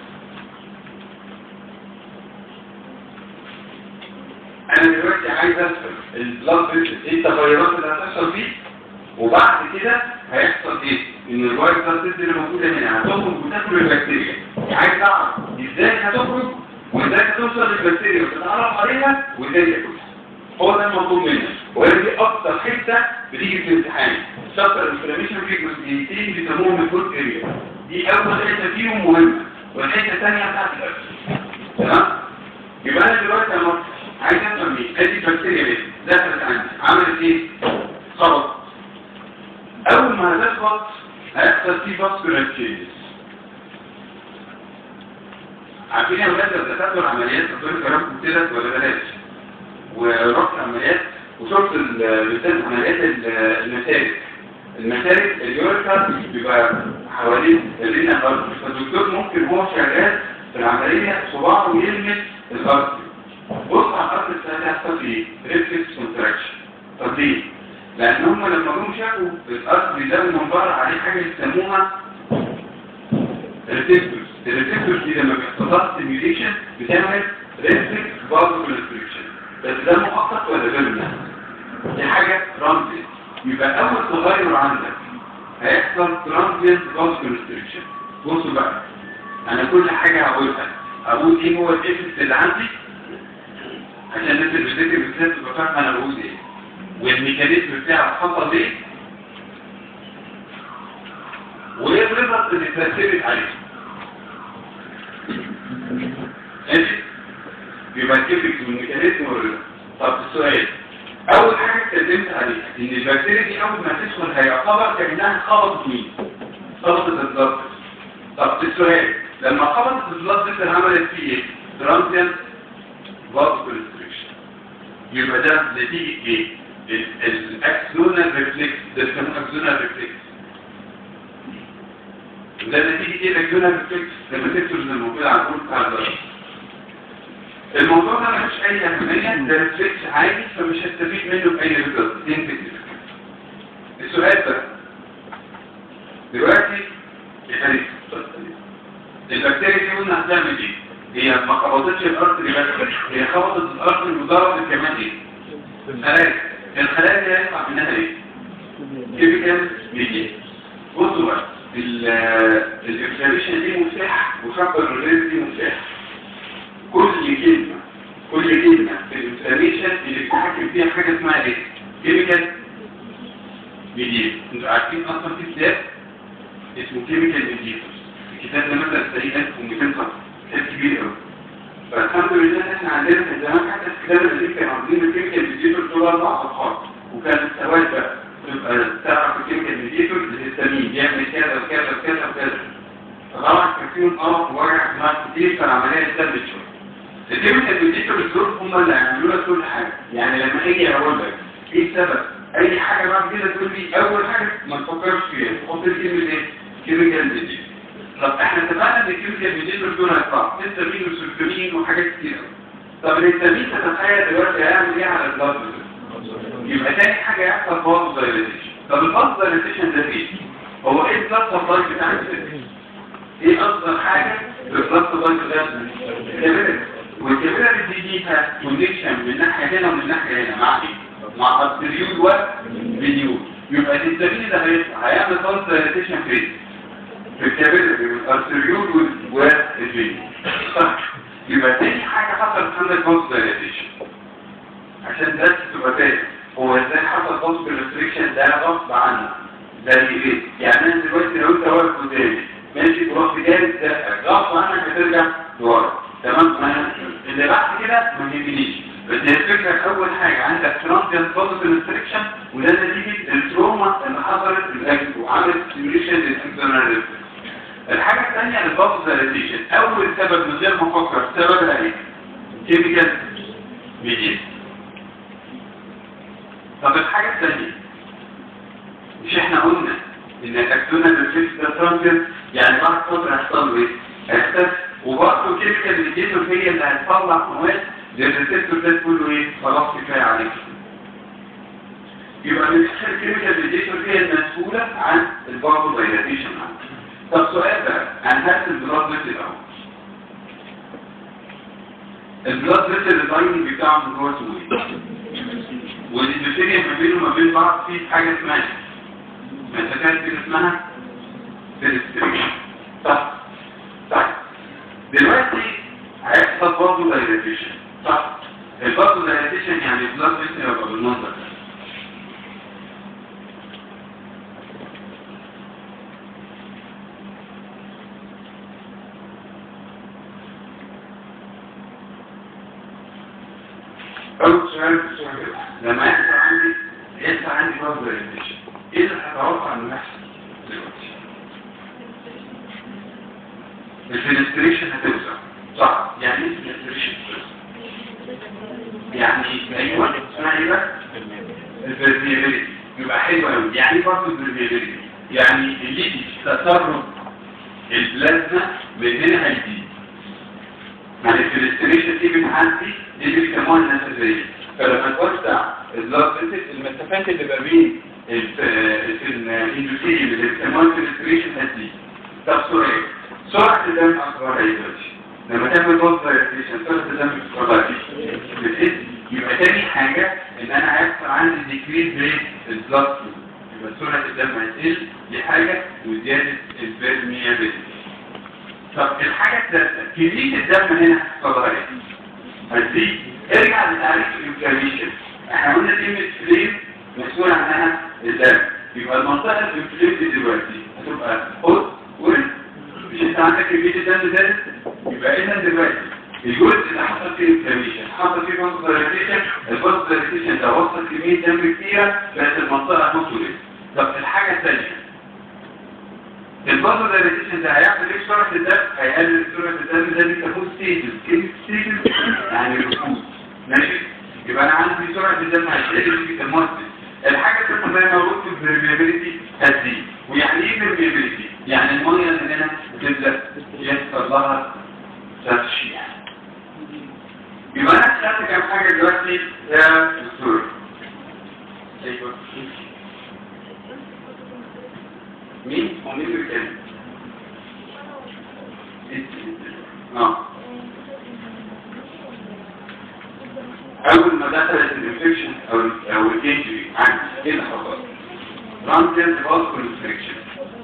انا دلوقتي عايز افهم البلاد فيسل ايه التغيرات اللي هتحصل فيه وبعد كده هيحصل ايه ان الوايت بلاد فيسل اللي موجوده هنا هتخرج وتاكل البكتيريا عايز اعرف ازاي هتخرج وازاي هتوصل للبكتيريا وتتعرف عليها وازاي تاكلها هو ده المطلوب منك وهي دي اكتر حته بتيجي في الامتحان شابتر الانفلاميشن في جزئيتين بيسموهم الفود اريا دي اول حته فيهم مهمه والحته الثانيه بتاعت الاكل تمام يبقى انا دلوقتي يا مصر عايز افهم ايه ادي بكتيريا ايه دخلت عندي عملت ايه خبط اول ما هتخبط هيحصل فيه فاسكولار تشينجز عارفين يا ولاد لو دخلتوا العمليات دكتور كرامكم كده ولا بلاش ورحت العمليات وشفت ال- بالذات عمليات ال- المسالك المسالك اليوريكا بيبقى حوالين الرينا الارض فالدكتور ممكن هو شغال في العمليه صباعه يلمس الارض بص على الارض بتاعتها هيحصل فيه ريفلكس كونتراكشن طب ليه؟ لان هم لما جم شافوا الارض ده من بره عليه حاجه يسموها الريسبتورز الريسبتورز دي لما بيحصل لها ستيميوليشن بتعمل ريفلكس فازو كونستريكشن بس ده مؤقت ولا بيرمننت دي حاجه ترانزيت يبقى اول تغير عندك هيحصل ترانزيت فازو كونستريكشن بصوا بقى انا كل حاجه هقولها اقول ايه هو الافكت اللي عندي عشان الناس اللي بتذاكر بالذات تبقى فاهمه انا بقول ايه والميكانيزم بتاعه حصل ليه وايه الريزلت اللي اترتبت عليه ماشي يبقى الافكت والميكانيزم والريزلت طب السؤال اول حاجه اتكلمت عليها ان البكتيريا دي اول ما تدخل هيعتبر كانها خبطت مين خبطت الضغط طب السؤال لما خبطت البلاد فيسل عملت فيه ايه ترانزيانت فاسكولار كونستريكشن يبقى ده نتيجه ايه الاكسونال ريفلكس ده بيسموه اكسونال ريفلكس ده نتيجه ايه الاكسونال ريفلكس لما تكتب الموجود على الجول بتاع الضغط الموضوع ده ملوش اي اهميه ده ريفلكس عادي فمش هستفيد منه باي ريزلت السؤال بقى دلوقتي يبقى البكتيريا دي قلنا هتعمل ايه؟ هي ما خبطتش الارض اللي بس هي خبطت الارض وضربت كمان ايه؟ خلايا الخلايا دي هيطلع منها ايه؟ كيميكال ميديا بصوا بقى الانفلاميشن دي مفتاح وشق الرجال دي مفتاح كل كلمه كل كلمه في الانفلاميشن اللي بتتحكم فيها حاجه اسمها ايه؟ كيميكال ميديا انتوا عارفين اصلا في كتاب اسمه كيميكال ميديتورز الكتاب ده مثلا تلاقيه 1200 صفحه كتاب كبير قوي فالحمد لله احنا عندنا في زمان حتى الكتاب اللي كان عاملين الكيميكال ميديتورز دول اربع صفحات وكانت السواد بقى تبقى تعرف الكيميكال ميديتورز الهستامين بيعمل كذا وكذا وكذا وكذا فطبعا كان فيهم قرف ووجع دماغ كتير فالعمليه اتثبت شويه الكيميكال ميديتورز دول هم اللي هيعملوا لك كل حاجه يعني لما اجي اقول لك ايه السبب اي حاجه بعد كده تقول لي اول حاجه ما تفكرش فيها تحط لي كلمه ايه كيميكال ميديتورز طب احنا اتفقنا ان الكيميكال ميديتورز دول هيطلعوا هيستامين وسلفامين وحاجات كتير طب الهستامين تتخيل دلوقتي هيعمل ايه على البلاد يبقى تاني حاجه يحصل فاز دايليتيشن طب الفاز دايليتيشن ده ايه هو ايه البلاد سبلاي بتاع الجسم ايه افضل حاجه للبلاد سبلاي ده الكبيرة والكبيرة دي ليها كونكشن من ناحيه هنا ومن ناحيه هنا مع ايه مع ارتريول وفيديول يبقى الهستامين ده هيطلع هيعمل فاز دايليتيشن فين في الكبيرة والارتريول والفيديول صح يبقى تاني حاجه حصلت عندك فاز دايليتيشن عشان بس تبقى فاهم هو ازاي حصل فاز ريستريكشن ده غصب عنه زي ايه يعني انا دلوقتي لو انت واقف قدامي ماشي ورحت جاي دقك غصب عنك هترجع لورا تمام ما اللي بعد كده ما يهمنيش بس هي الفكره اول حاجه عندك ترانزيانت فاز ريستريكشن وده نتيجه التروما اللي حصلت في الاكل وعملت ستيميوليشن للاكزونال الحاجه الثانيه الفاز ريستريكشن اول سبب من غير ما افكر سببها ايه كيميكال ميديا طب الحاجة الثانية مش احنا قلنا ان الاكسونال ريفلكس ده ترانزيت يعني بعد فترة هيحصل له ايه؟ هيختفي وبرضه الكيميكال ميديتور هي اللي هتطلع مواد للريسبتور ده تقول له ايه؟ خلاص كفاية عليك يبقى من الاخر الكيميكال ميديتور هي المسؤولة عن البارتو دايلاتيشن طب سؤال بقى عن هات البلاد فيسل الاول البلاد فيسل الدايننج بتاعه من جوه اسمه ايه؟ والبكتيريا ما بينه وما بين بعض في حاجة اسمها مسافات بين اسمها فيلستريشن صح صح دلوقتي هيحصل برضه دايلاتيشن صح البرضه دايلاتيشن يعني البلاد فيسل يبقى بالمنظر ده أول سؤال في السؤال ده لما يحصل عندي يحصل عندي برضه ريليشن إيه اللي هتوقع إنه يحصل دلوقتي؟ الفينستريشن هتوسع صح يعني ايه الفينستريشن يعني ايوه اسمها ايه بقى الفيرميابيلتي يبقى حلو قوي يعني ايه برضه الفيرميابيلتي يعني اللي تسرب البلازما من هنا هيزيد يعني الفينستريشن دي بتعدي دي اللي بيسموها النسبيه فلما توسع البلاد المسافات اللي ما بين الاندوثيليوم اللي بيسموها الفينستريشن هتزيد طب سؤال سرعة الدم أكبر أي دلوقتي لما تعمل بوز دايركتيشن سرعة الدم بتكبر بتقل يبقى تاني حاجة إن أنا هيحصل عندي ديكريز ريت البلاد فلو يبقى سرعة الدم هتقل دي حاجة وزيادة البيرميابيلتي طب الحاجة الثالثة كمية الدم هنا هتحصلها إيه؟ هتزيد ارجع لتعريف الانفلاميشن احنا قلنا كلمة فليم مسؤول عنها الدم يبقى المنطقة الانفلام دي دلوقتي هتبقى حوض ورد مش انت عندك كمية الدم زادت يبقى اذا دلوقتي الجزء اللي حصل فيه انفلاميشن حصل فيه فاسكولاريزيشن الفاسكولاريزيشن ده وصل كمية دم كتيرة بس المنطقة حوض ورد طب الحاجة الثانية الفاسكولاريزيشن ده هيعمل ايه سرعة الدم هيقلل سرعة الدم ده بيسموه ستيتس كلمة ستيتس يعني ركود ماشي يبقى انا عندي سرعة الدم هتقلل بيسموها ستيتس الحاجة الثالثة زي ما قلت الفيرميابيلتي هتزيد ويعني ايه فيرميابيلتي؟ يعني المية اللي هنا بتبدأ يحصل لها ترشيح يبقى انا خدت كام حاجة دلوقتي يا دكتور ايوه مين؟ هو مين بيتكلم؟ اه اول ما دخلت الانفكشن او او الانجري عندي ايه اللي حصل؟ رانتين فاسكول انفكشن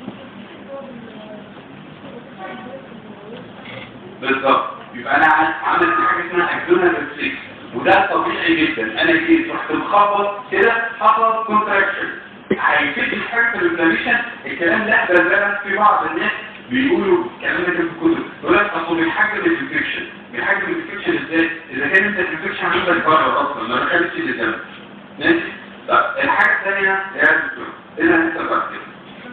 بالظبط يبقى انا عملت حاجه اسمها اكزونال ريفلكس وده طبيعي جدا انا جيت رحت مخبط كده حصل كونتراكشن هيفيد حاجه في الانفلاميشن الكلام ده بزرع في بعض الناس بيقولوا الكلام ده في الكتب يقول لك اصل بيحجم الانفكشن بيحجم الانفكشن ازاي؟ اذا كان انت الانفكشن عندك بره اصلا ما دخلتش للدم ماشي؟ طب الحاجه الثانيه يا دكتور ايه اللي هنحصل بعد كده؟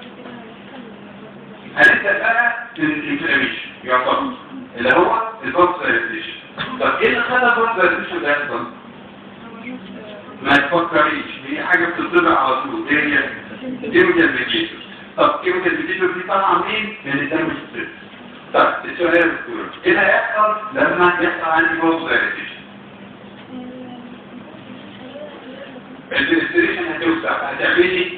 هنبدا بقى من الانفلاميشن يعتبر اللي هو البوكس ريزيشن طب ايه اللي خلى البوكس ريزيشن ده يحصل؟ ما تفكريش هي حاجه بتطبع على طول هي كيميكال ميديتور طب كيميكال ميديتور دي طالعه منين؟ من الدم السيل طب السؤال يا دكتور ايه اللي هيحصل لما يحصل عندي بوكس ريزيشن؟ الفلتريشن هتوسع هتعملي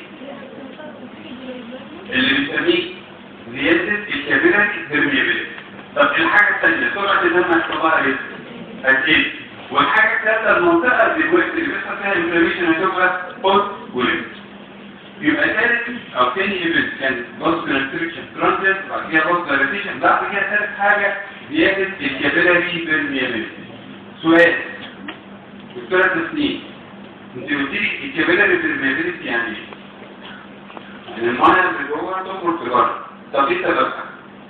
اللي بنسميه زيادة الكابيلاري بيرميابيلتي طب الحاجة الثانية سرعة الدم هتطلعها ايه؟ هتزيد والحاجة الثالثة المنطقة دلوقتي اللي بيحصل فيها انفلاميشن هتبقى بوست وليد يبقى ثالث او ثاني ايفنت كان بوست كونستريكشن ترانزيت بعد كده بوست دايليتيشن بعد كده ثالث حاجة زيادة الكابيلاري بيرميابيلتي سؤال دكتورة تسنيم انت قلت لي الكابيلاري بيرميابيلتي يعني ايه؟ يعني الميه اللي جوه تخرج في بره طب ايه سببها؟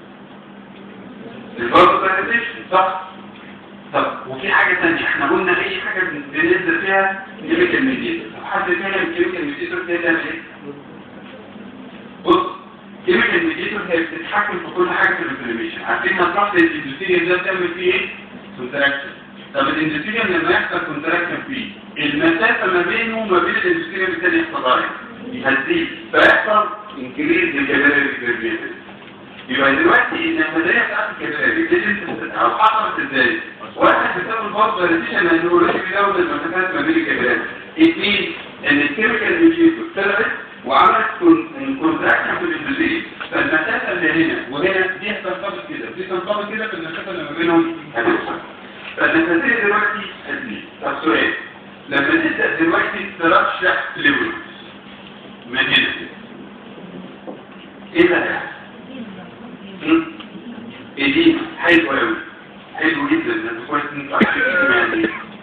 البرد دايليتيشن صح؟ طب وفي حاجة تانية احنا قلنا اي حاجة بننزل فيها كيميكال ميديتور طب حد فاهم الكيميكال ميديتور دي تعمل ايه؟ بص كيميكال ميديتور هي بتتحكم في كل حاجة في الانفلاميشن عارفين هتروح للاندوثيليوم ده تعمل فيه ايه؟ كونتراكشن طب الاندوثيليوم لما يحصل كونتراكشن فيه المسافة ما بينه وما بين الاندوثيليوم الثاني يحصل هتزيد فيحصل انكريز للكباري البيرميابيلتي يبقى دلوقتي النماذجيه بتاعت الكباري دي او حصلت ازاي؟ واحد بسبب الفاضل ريديشن لانه اوريدي بيزود المسافات ما بين الكباري اثنين ان الكيميكال ميديتور طلعت وعملت كونتراكشن في الاندوثيليوم فالمسافه اللي هنا وهنا دي هتنطبق كده دي تنطبق كده في المسافه اللي ما بينهم هتوصل فالنماذجيه دلوقتي هتزيد طب سؤال لما تبدا دلوقتي ترشح فلويد من هنا ايه اللي هيحصل؟ ايه حلو قوي حلو جدا انت كويس انت عارفين يعني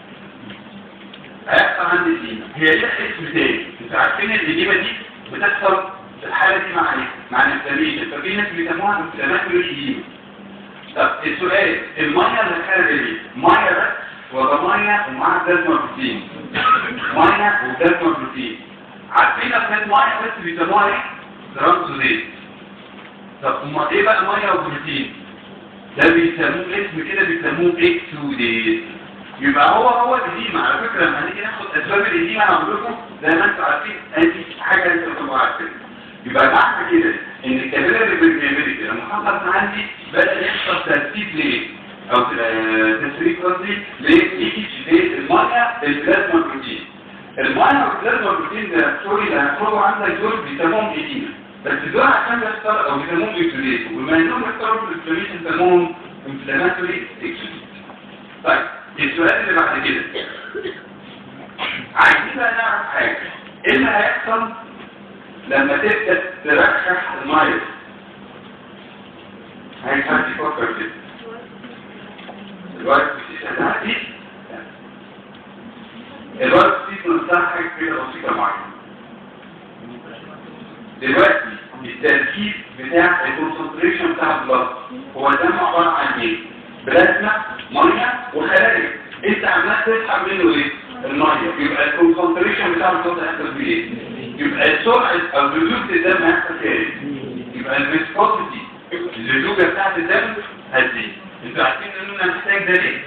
هيحصل عندي دي هي ليها اسم تاني انت عارفين الاديمه دي بتحصل في الحاله دي مع ايه؟ مع الانفلاميشن ففي ناس بيسموها انفلاماتوري ايديما طب السؤال الميه اللي خارجه دي ميه بس وده ميه ومعاها بلازما بروتين ميه وبلازما بروتين عارفين افراد ميه بس بيسموها ايه؟ ترانسوديت طب هما ايه بقى ميه وبروتين؟ ده بيسموه اسم كده بيسموه اكسوديت يبقى هو هو الإديمة على فكرة لما هنيجي ناخد أسباب الإديمة هقول لكم زي ما أنتم عارفين أدي حاجة أنتم بتبقوا عارفين يبقى معنى كده إن الكابيلاري بالكابيلاري لما حصلت عندي بدأ يحصل ترتيب ليه؟ أو آه، تسريب قصدي للإيكيج للمية البلازما بروتين المية والبلازما بروتين ده سوري اللي هيخرجوا عندك دول بيسموهم إديمة بس دول عشان يختار أو بيسموهم إكسوديت وبما إنهم اختاروا الإكسوديت بيسموهم انفلاماتوري إكسوديت طيب السؤال اللي بعد كده عايزين بقى نعرف حاجة ايه اللي هيحصل لما تبدأ ترشح المية عايز حد يفكر كده الوقت في دي الوقت في نصها حاجة كده بسيطة معينة دلوقتي التركيز بتاع الكونسنتريشن بتاع البلد هو الدم عبارة عن ايه؟ بلازما ميه وخلايا انت عمال تسحب منه ايه الميه يبقى الكونسنتريشن بتاع الصوت هيحصل فيه ايه يبقى سرعه او لزوجه الدم هيحصل فيها ايه يبقى الفيسكوسيتي اللزوجه بتاعت الدم هتزيد انتوا عارفين ان انا محتاج ده ليه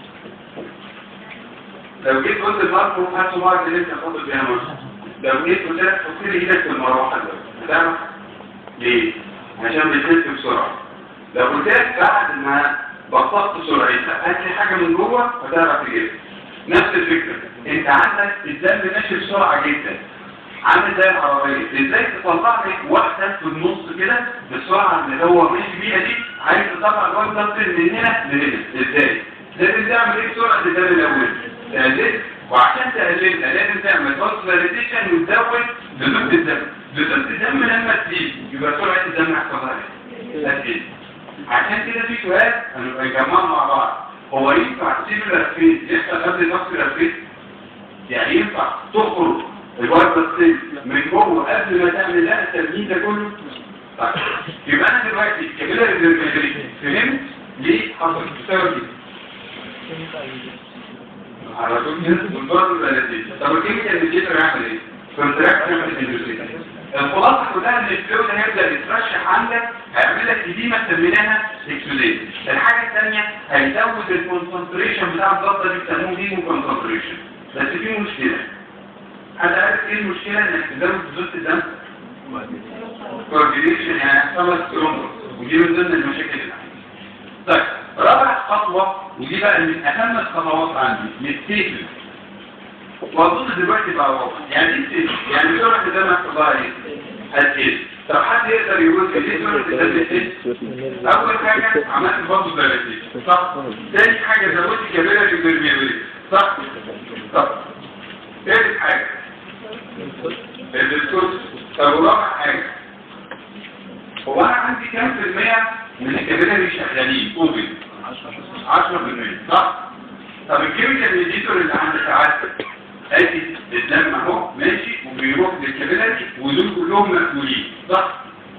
لو جيت قلت لماركو هاتوا ميه اللي انت هتاخد بيها ميه لو جيت قلت لك حط لي ايدك في المروحه دلوقتي هتعرف ليه عشان بتلف بسرعه لو قلت لك بعد ما بسطت سرعتها هات لي حاجه من جوه فتعرف تجيبها نفس الفكره انت عندك الدم ماشي بسرعه جدا عامل زي العربيه ازاي تطلع لي واحده في النص كده بالسرعه اللي هو ماشي بيها دي عايز تطلع الواد من هنا لهنا ازاي لازم تعمل ايه بسرعه الدم الاول تقلل وعشان تقللها لازم تعمل فوسفوريزيشن وتزود لزوجة الدم لزوجة الدم لما تزيد يبقى سرعه الدم هيحصل لها ايه؟ هتزيد عشان كده في سؤال هنبقى نجمعهم مع بعض هو ينفع تسيب الرفيد يحصل قبل نقص الرفيد يعني ينفع تخرج الوردة الصيف من جوه قبل ما تعمل لها التمهيد ده كله طيب يبقى انا دلوقتي كبيرة الرفيد فهمت ليه حصل تساوي كده على طول كده والبرد البلدي طب الكيميكال ميديتور يعمل ايه؟ كونتراكشن في الخلاصه كلها ان الفلويد هيبدا يترشح عندك هيعمل لك اديمه سميناها اكسوديت الحاجه الثانيه هيزود الكونسنتريشن بتاع الضغطه دي بيسموه ديمو كونسنتريشن بس في مشكله حد عارف ايه المشكله انك تزود زوت الدم كوردينيشن يعني هيحصل لك ثرومبوس ودي من ضمن المشاكل اللي عندي طيب رابع خطوه ودي بقى من اهم الخطوات عندي ميستيكل واظن دلوقتي بقى واضح يعني ايه يعني سرعه الدم هيحصل لها ايه؟ هتقل طب حد يقدر يقول لي ليه سرعه الدم بتقل؟ اول حاجه عملت برضه دايلاتيشن صح؟ تاني حاجه زودت كبيره للبرميابيلتي صح؟ طب ثالث حاجه الدكتور طب ورابع حاجه هو انا عندي كام في المية من الكبيرة اللي شغالين اوبن 10% صح؟ طب الكيميكال ميديتور اللي عند سعادتك ادي الدم اهو ماشي وبيروح للكابيلاري ودول كلهم مقبولين صح؟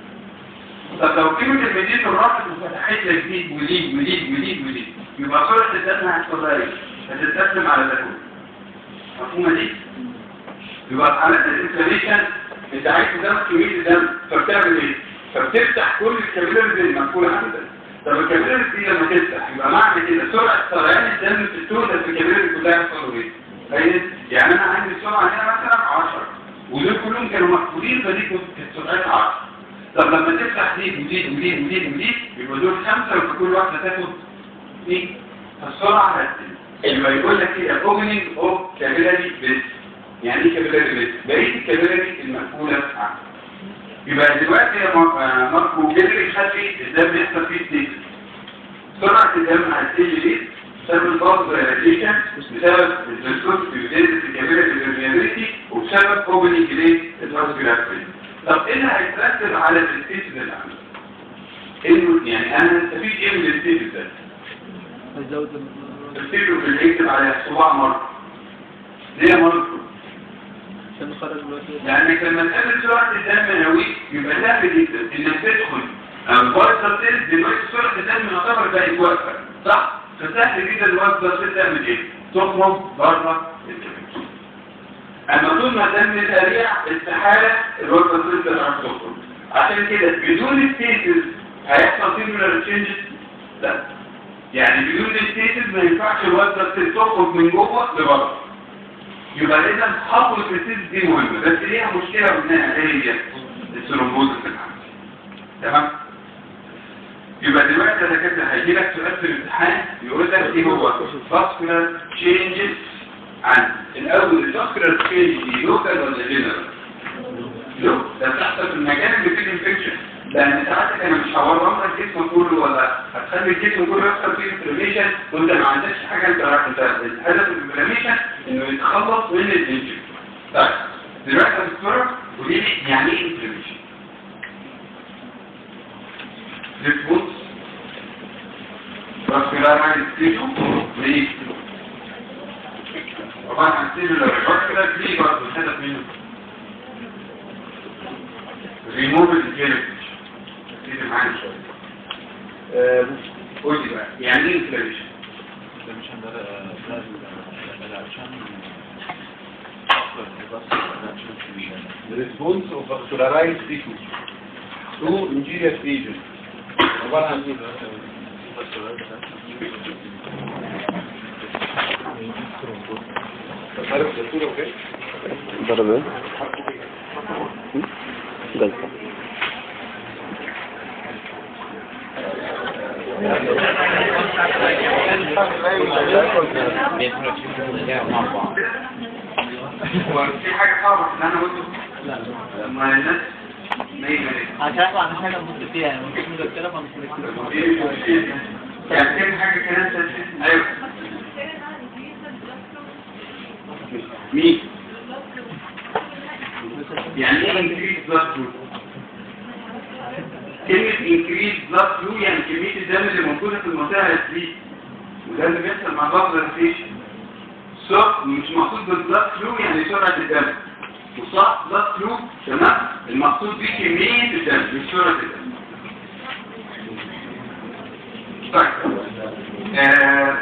طب لو الكيميكال ميديتور راحت وفتحت لك دي ودي ودي ودي ودي يبقى سرعه الدم هتحصل لها ايه؟ هتتقسم على ده كله مفهومه دي؟ يبقى في حالات الانفلاميشن انت عايز تزود كميه الدم فبتعمل ايه؟ فبتفتح كل الكابيلاريز المقفوله عندك طب الكابيلاريز دي لما تفتح يبقى معنى كده سرعه سريان الدم في التوتال في الكابيلاريز كلها يحصل ايه؟ فاهم؟ يعني انا عندي السرعه هنا مثلا 10 ودول كلهم كانوا مقفولين فدي كنت السرعه 10 طب لما تفتح دي ودي ودي ودي ودي يبقى دول خمسه وفي كل واحده تاخد ايه؟ فالسرعه هتزيد يبقى يقول لك ايه اوبننج اوف كابيلاري بيس يعني ايه كابيلاري بيس؟ بقيه الكابيلاري المقفوله عنها يبقى دلوقتي يا ماركو قدر يخلي الدم يحصل فيه ستيكس سرعه الدم هتقل ليه؟ بسبب الضغط ريليشن بسبب الفيسكوس بيزيد الكابيلاري البرميابيلتي وبسبب اوبننج ليه؟ الفاسكولاريتي طب ايه اللي هيترتب على الستيكس ده اللي عامله؟ انه يعني انا هستفيد ايه من الستيكس ده؟ الستيكس اللي هيكتب على صباع ماركو ليه يا ماركو؟ لانك لما تقابل سرعه الدم نووي يبقى سهل جدا انك تدخل الفايتال سيلز دلوقتي سرعه الدم يعتبر بقت واقفه صح؟ فسهل جدا الوايت بلاد سيل تعمل ايه؟ تخرج بره الانفكشن اما طول ما الدم سريع استحاله الوجبه الصيف تعرف تخرج عشان كده بدون ستيتس هيحصل سيمولار تشينجز لا يعني بدون ستيتس ما ينفعش الوجبه الصيف تخرج من جوه لبره يبقى لازم خطوه الستيتس دي مهمه بس ليها مشكله قلناها ايه هي الثرومبوز في العمل تمام يبقى دلوقتي انا كده هيجي لك سؤال في الامتحان يقول لك ايه هو فاسكولار تشينجز عن الاول الفاسكولار تشينج دي لوكال ولا جنرال لو ده بتحصل في المكان اللي فيه الانفكشن لان ساعتك انا مش هورم لك الجسم كله ولا هتخلي الجسم كله يحصل فيه انفلاميشن وانت ما عندكش حاجه انت انت الهدف الانفلاميشن انه يتخلص من الانفكشن طيب دلوقتي يا دكتوره قولي لي يعني ايه انفلاميشن ريسبونس فاسكولار تيشو ليه طبعا هنسيب الفاسكولار دي برضه الهدف منه ريموف الجينيتيك كده معانا شويه قول لي بقى يعني ايه انفلاميشن الانفلاميشن ده ده العشان The response of vascularized tissue to injurious agent. عبارة عن ايه؟ عارف الصورة وكده؟ ضرب ايه؟ جلطة هو في حاجه صعبه في اللي انا قلته لما الناس نايمه ليه عشان احنا عندنا حاجه نبص فيها يعني مش مذكره فمش مركزه يعني في حاجه كمان تنسيق ايوه مين يعني ايه increase blood flow كلمة increase blood flow يعني كمية الدم اللي موجودة في المنطقة هتزيد وده اللي بيحصل مع بعض الريفيشن صح مش مقصود بالبلاد فلو يعني سرعة الدم وصح بلاد فلو تمام المقصود بيه كمية الدم مش سرعة الدم طيب آه.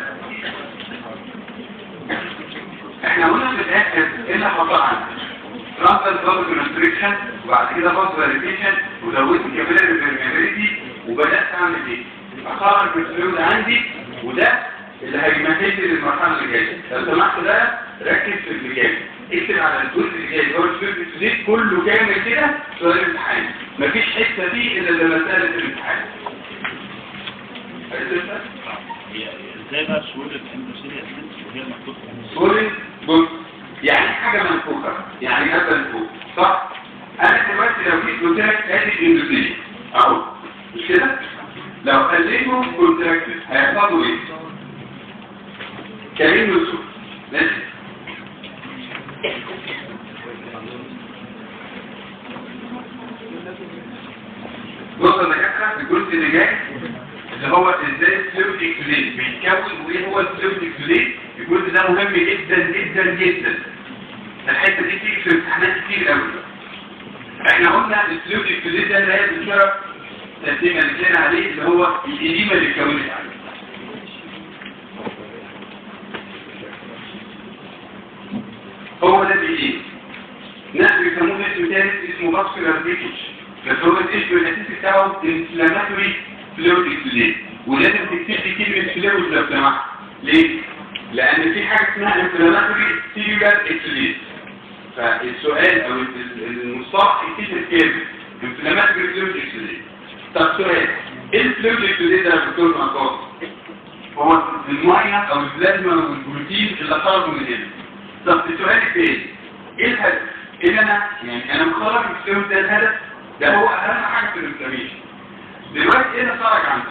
احنا قلنا في الاخر ايه اللي حصل عندنا فرانتال بابل كونستريكشن وبعد كده فاسفاريتيشن وزودت كابيلاري بيرميابيليتي وبدات اعمل ايه؟ اخرج الفلويد عندي وده اللي هيمهد لي للمرحله اللي جايه لو سمحت ده ركز في اللي جاي اكتب على الجزء اللي جاي هو الفلويد كله كامل كده سؤال الامتحان مفيش حته فيه الا لما مساله الامتحان عرفت انت؟ ازاي بقى الشهور الاندوسيريا وهي المحطوطه سوري بص يعني حاجة منفوخة يعني هذا منفوخ صح انا دلوقتي لو جيت قلت لك ادي الاندوسيلي اهو مش كده لو خليته كونتراكتد هيحصل له ايه كريم نسور ماشي بص يا دكاتره الجزء اللي جاي اللي هو ازاي الفلويد اكسوليت بيتكون وايه هو الفلويد اكسوليت الجزء ده مهم جدا جدا جدا الحته دي تيجي في امتحانات كتير قوي احنا قلنا الفلويد اكسوليت ده اللي هي بنشرب تقسيمه اللي كان عليه اللي هو الاديمه اللي اتكونت عليه هو ده الاديمه ناس بيسموه اسم تاني اسمه فاسكولار ليكج بس هو الاسم الاساسي بتاعه انفلاماتوري فلويد اكسوليت ولازم تكتب لي كلمه فلويد لو سمحت ليه؟ لان في حاجه اسمها انفلاماتوري سيلولار اكسوليت فالسؤال او المصطلح يكتب كلمه انفلاماتوري فلويد اكسوليت طب سؤال ايه الفلويد اكسوليت ده يا دكتور مقاصد؟ هو الميه او البلازما والبروتين اللي خرجوا من هنا طب السؤال الثاني ايه الهدف؟ ايه اللي انا يعني انا مخرج الفلويد ده الهدف ده هو اهم حاجه في الانفلاميشن دلوقتي ايه اللي خرج عندك؟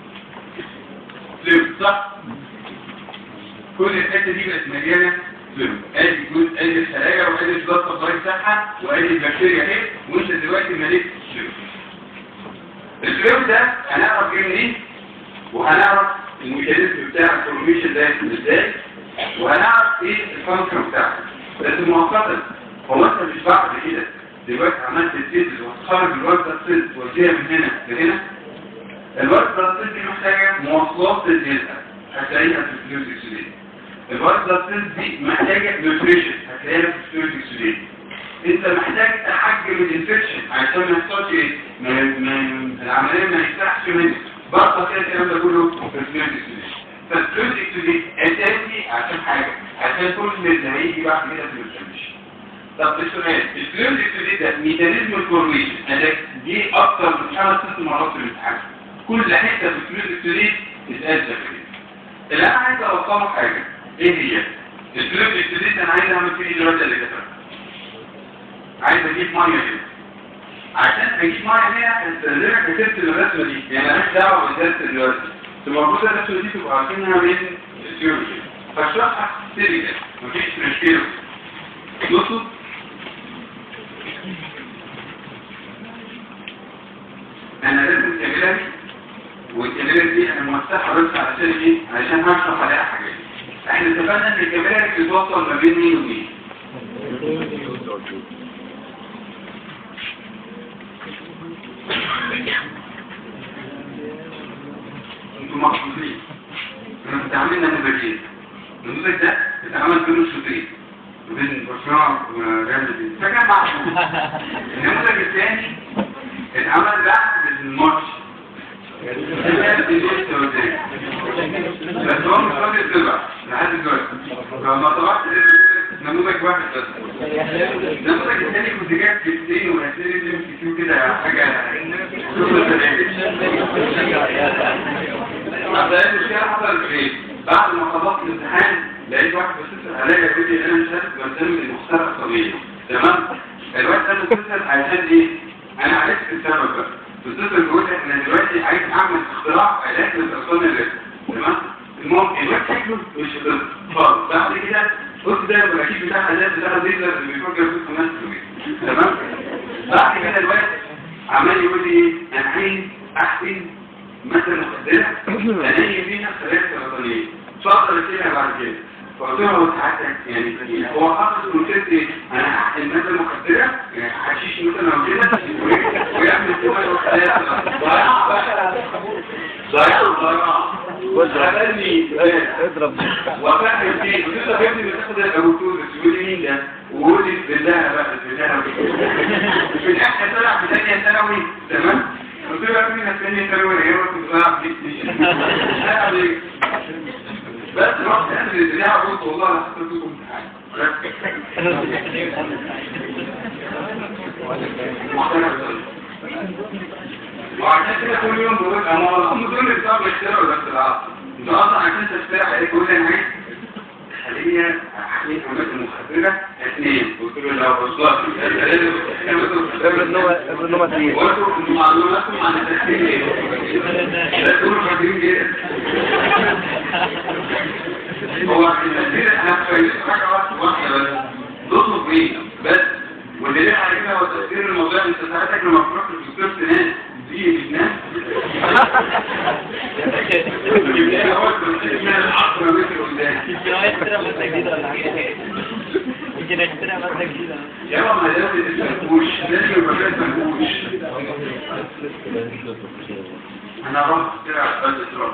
فلويد صح؟ كل الحته دي بقت مليانه فلويد ادي جزء ادي الخلايا وادي البلاد سبلاي بتاعها وادي البكتيريا اهي وانت دلوقتي مليت فلويد الفلويد ده هنعرف ايه منين وهنعرف الميكانيزم بتاع الفورميشن ده ازاي وهنعرف ايه الفانكشن بتاعه بس مؤقتا هو انت مش بعد كده دلوقتي عملت السيلز وتخرج الواد ده السيلز وتوديها من هنا لهنا الواد ده السيلز دي محتاجه مواصلات للجلد هتلاقيها في الفلويد اكسيدين الوايت بلاد سيلز دي محتاجه نيوتريشن هتلاقيها في الفلويد اكسوديت انت محتاج تحجم الانفكشن عشان ما يحصلش ايه ما ما العمليه ما يفتحش منك برضه هتلاقي الكلام ده كله في الفلويد اكسوديت فالفلويد اكسوديت اساسي عشان حاجه عشان كل اللي هيجي بعد كده في الانفكشن طب السؤال الفلويد اكسوديت ده ميكانيزم الفورميشن ده دي اكتر من خمس ست مرات في الامتحان كل حته في الفلويد اكسوديت اتقال كده اللي انا عايز اوصله حاجه ايه هي الفلويد اكسوديت انا عايز اعمل فيه إيه دلوقتي اللي كتبته عايز اجيب ميه هنا عشان اجيب ميه هنا استخدمك كتبت الرسمه دي يعني مالهاش دعوه بالدرس دلوقتي المفروض الرسمه دي تبقى عارفينها من الثيوري فاشرحها سيريكال مفيش مشكله بصوا انا لازم كابيلاري والكابيلاري دي انا موسعها بس علشان ايه علشان هشرح عليها حاجات احنا اتفقنا ان الكابيلاري بتتوصل ما بين مين ومين انتوا محظوظين احنا بتعاملنا نموذجين النموذج ده اتعمل بين الشوطين بين برشلونه وريال مدريد فكان معهم النموذج الثاني اتعمل بعد الماتش بس هو مش راضي يطلع لحد دلوقتي فلما طلعت نموذج واحد بس النموذج الثاني كنت جايب كتير وهتلاقي لي ام كيو كده حاجه عشان المشكله حصلت ايه؟ بعد ما خلصت الامتحان لقيت واحد بيتصل عليا يقول لي انا مش عارف بنسمي المخترع الطبيعي تمام؟ الواد ده بيتصل عشان ايه؟ انا عرفت السبب بقى بيتصل بيقول لي انا دلوقتي عايز اعمل اختراع علاج للسرطان الرئوي تمام؟ المهم الواد شكله مش هتظبط خالص بعد كده قلت ده المراكيب بتاعها ده ده ليزر اللي بيفجر في الناس تمام؟ بعد كده الواد عمال يقول لي ايه؟ انا عايز احسن مثلا مخدرة أناني فيها خلايا سرطانية فأقدر أشيلها بعد كده فقلت له هو ساعتك يعني هو حاطط كونسيبت ايه؟ أنا هحقن مثلا مخدرة يعني حشيش مثلا أو كده ويعمل كده خلايا سرطانية ضياع بقى ضياع ضياع قابلني اضرب وفاهم فيه قلت له يا ابني بتاخد الأبوتوز يقول لي مين ده؟ وقول لي بالله بقى بالله في الآخر طلع في ثانية ثانوي تمام؟ قلت له يا ابني انا ثانية ثانوي ايه كنت بلعب بلاي ستيشن لا عليك بس رحت انزل البتاع قلت والله انا حطيت لكم امتحان وعشان كده كل يوم بقول انا هم دول اللي بتوع بيشتروا ولا بتلعب انت اصلا عشان تشتري عليك كل انا عايز خليني احكي عملت المخدرة اثنين قلت له لو وصلت افرض ان هو افرض ان هو تقيل وانتوا معلوماتكم عن التسليم ايه؟ لا تقولوا فاكرين كده هو التسليم احنا فايزين حاجه واحده واحده بس نطلب ايه بس واللي ليه على كده هو تفسير الموضوع انت ساعتك لما بتروح للدكتور سنان دي مش ناس يجيب لها اول من 10 متر قدام يمكن هو يخترع مادة جديدة ولا حاجة يمكن يخترع مادة جديدة يا ما ما لازم تفهموش لازم يبقى فيه تفهموش انا رحت كده بس اشرب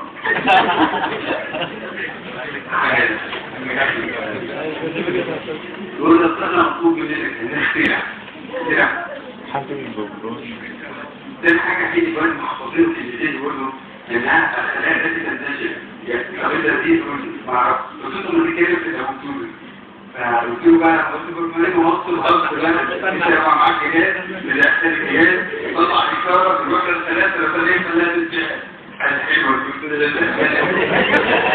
يقول لك انا مطلوب منك ان اخترع اخترع ده حاجه حلوه كمان محفوظين في الليل يقولوا ان انا الخلايا التي تنتشر يعني القبيله دي تقول ما اعرفش قلت لهم ان كده في الدكتور فقلت له بقى قلت له بما انه وصل الارض كلها انت يبقى معاك جهاز بداخل الجهاز طلع اشاره في الوحده الثلاثه لو كان ينفع لها تنتشر حاجه حلوه قلت له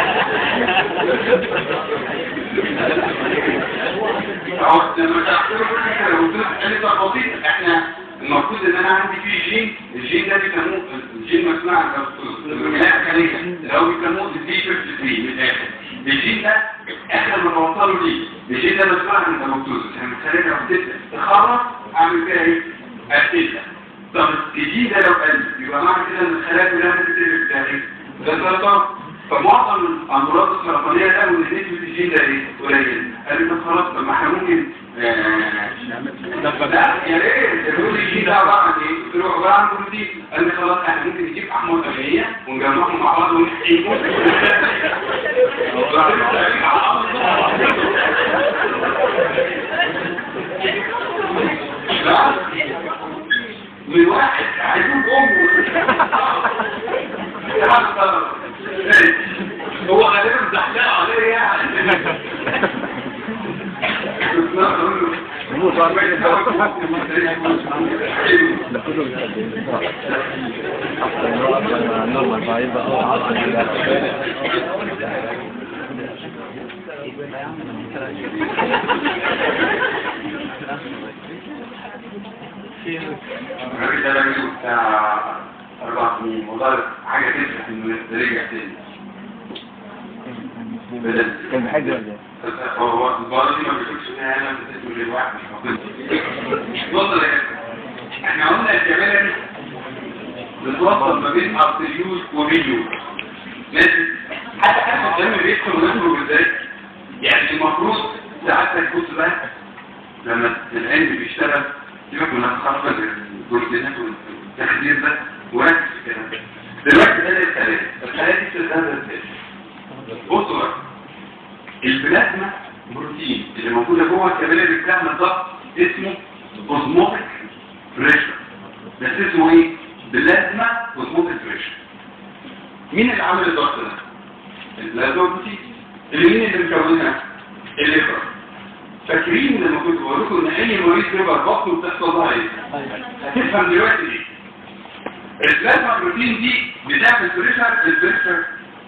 ده لما تعطيه كل حاجه لو قلت له قال ده بسيط احنا المفروض ان انا عندي فيه جين الجين ده بيسموه الجين مسموع عن الولاية الخليجة اللي هو بيسموه الدي 53 من الاخر الجين ده احنا لما بنوصله ليه الجين ده مسموع عن الدكتور يعني الخليجة لو بتبدا تخرج اعمل فيها ايه؟ اقتلها طب الجين ده لو قل يبقى معنى كده ان الخلايا كلها ممكن تقلب ده ايه؟ ده سرطان فمعظم الامراض السرطانيه ده وان نسبه الجين ده ايه؟ قليل قال لي طب خلاص طب ما احنا ممكن لا يا ريت الرول الجين ده عباره عن ايه؟ قلت له عباره عن بروتين قال لي خلاص احنا ممكن نجيب احمر طبيعيه ونجمعهم مع بعض ونحقيهم لا من واحد عايزين امه هو غالبا زحلقه عليه يعني يموت واحد منهم ده كله بيتقدم. أحسن إن هو أكتر من النورمال فهيبقى هو عصر الراجل ده بقاله بتاع أربع سنين والله حاجة تفرح إنه رجع تاني بدل كان بحاجة ولا إيه؟ هو البارة دي ما بيقولش فيها أنا بتسمي للواحد مش موجود وصل يا احنا قلنا الكاميرا دي بتوصل ما بين ارتريول وفيديو ماشي حتى حتى الدم بيدخل ويخرج ازاي يعني المفروض ساعات تبص بقى لما العلم بيشتغل سيبك من الخرفة البروتينات والتخدير ده وركز في الكلام ده دلوقتي ده الخلايا الخلايا دي بتتغذى ازاي بصوا بقى البلازما بروتين اللي موجوده جوه الكابيلاري بتاعنا الضغط اسمه اوزموتيك بريشر بس اسمه ايه بلازما اوزموتيك بريشر مين اللي عامل الضغط ده البلازما بروتين اللي مين اللي مكونها الليفر فاكرين لما كنت بقول لكم ان اي مريض ليفر بطنه بتحصل لها ايه هتفهم دلوقتي ليه البلازما بروتين دي بتعمل بريشر البريشر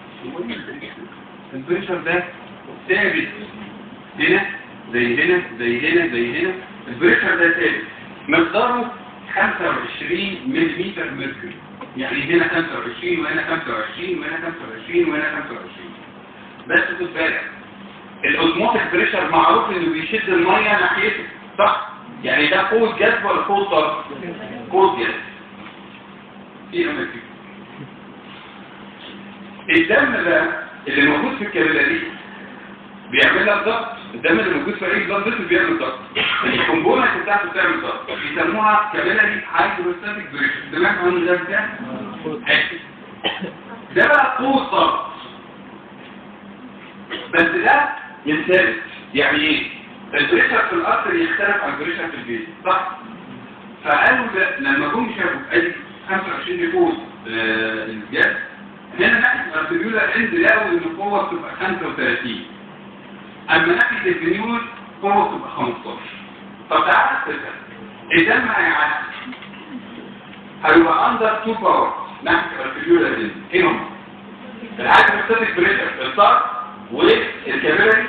البريشر ده ثابت هنا زي هنا زي هنا زي هنا البريشر ده ثابت مقداره 25 ملم مركوري يعني هنا 25 وهنا 25 وهنا 25 وهنا 25 بس خد بالك الاوزموتيك بريشر معروف انه بيشد الميه ناحيته صح يعني ده قوه جذب ولا قوه ضغط قوه جذب في امل فيه الدم ده اللي موجود في الكابيلاري بيعمل لك ضغط الدم اللي موجود في اي بلاد فيسل بيعمل ضغط الكومبوننت بتاعته بتعمل ضغط بيسموها كابيلاري هايدروستاتيك بريشر سمعت عن ده بتاع ده بقى قوه ضغط بس ده ينثبت يعني ايه البريشر في الارتر يختلف عن البريشر في البيت صح فقالوا ده لما جم شافوا ادي 25 ديكود الجهاز هنا ناحية الارتريولار اند لقوا ان القوة بتبقى 35 اما ناحية الفينيول القوة بتبقى 15 طب تعالى تفهم الدم هيعدي هيبقى اندر 2 باور ناحية الارتريولار اند ايه هم؟ الهايدروستاتيك بريشر الطرف والكابيلاري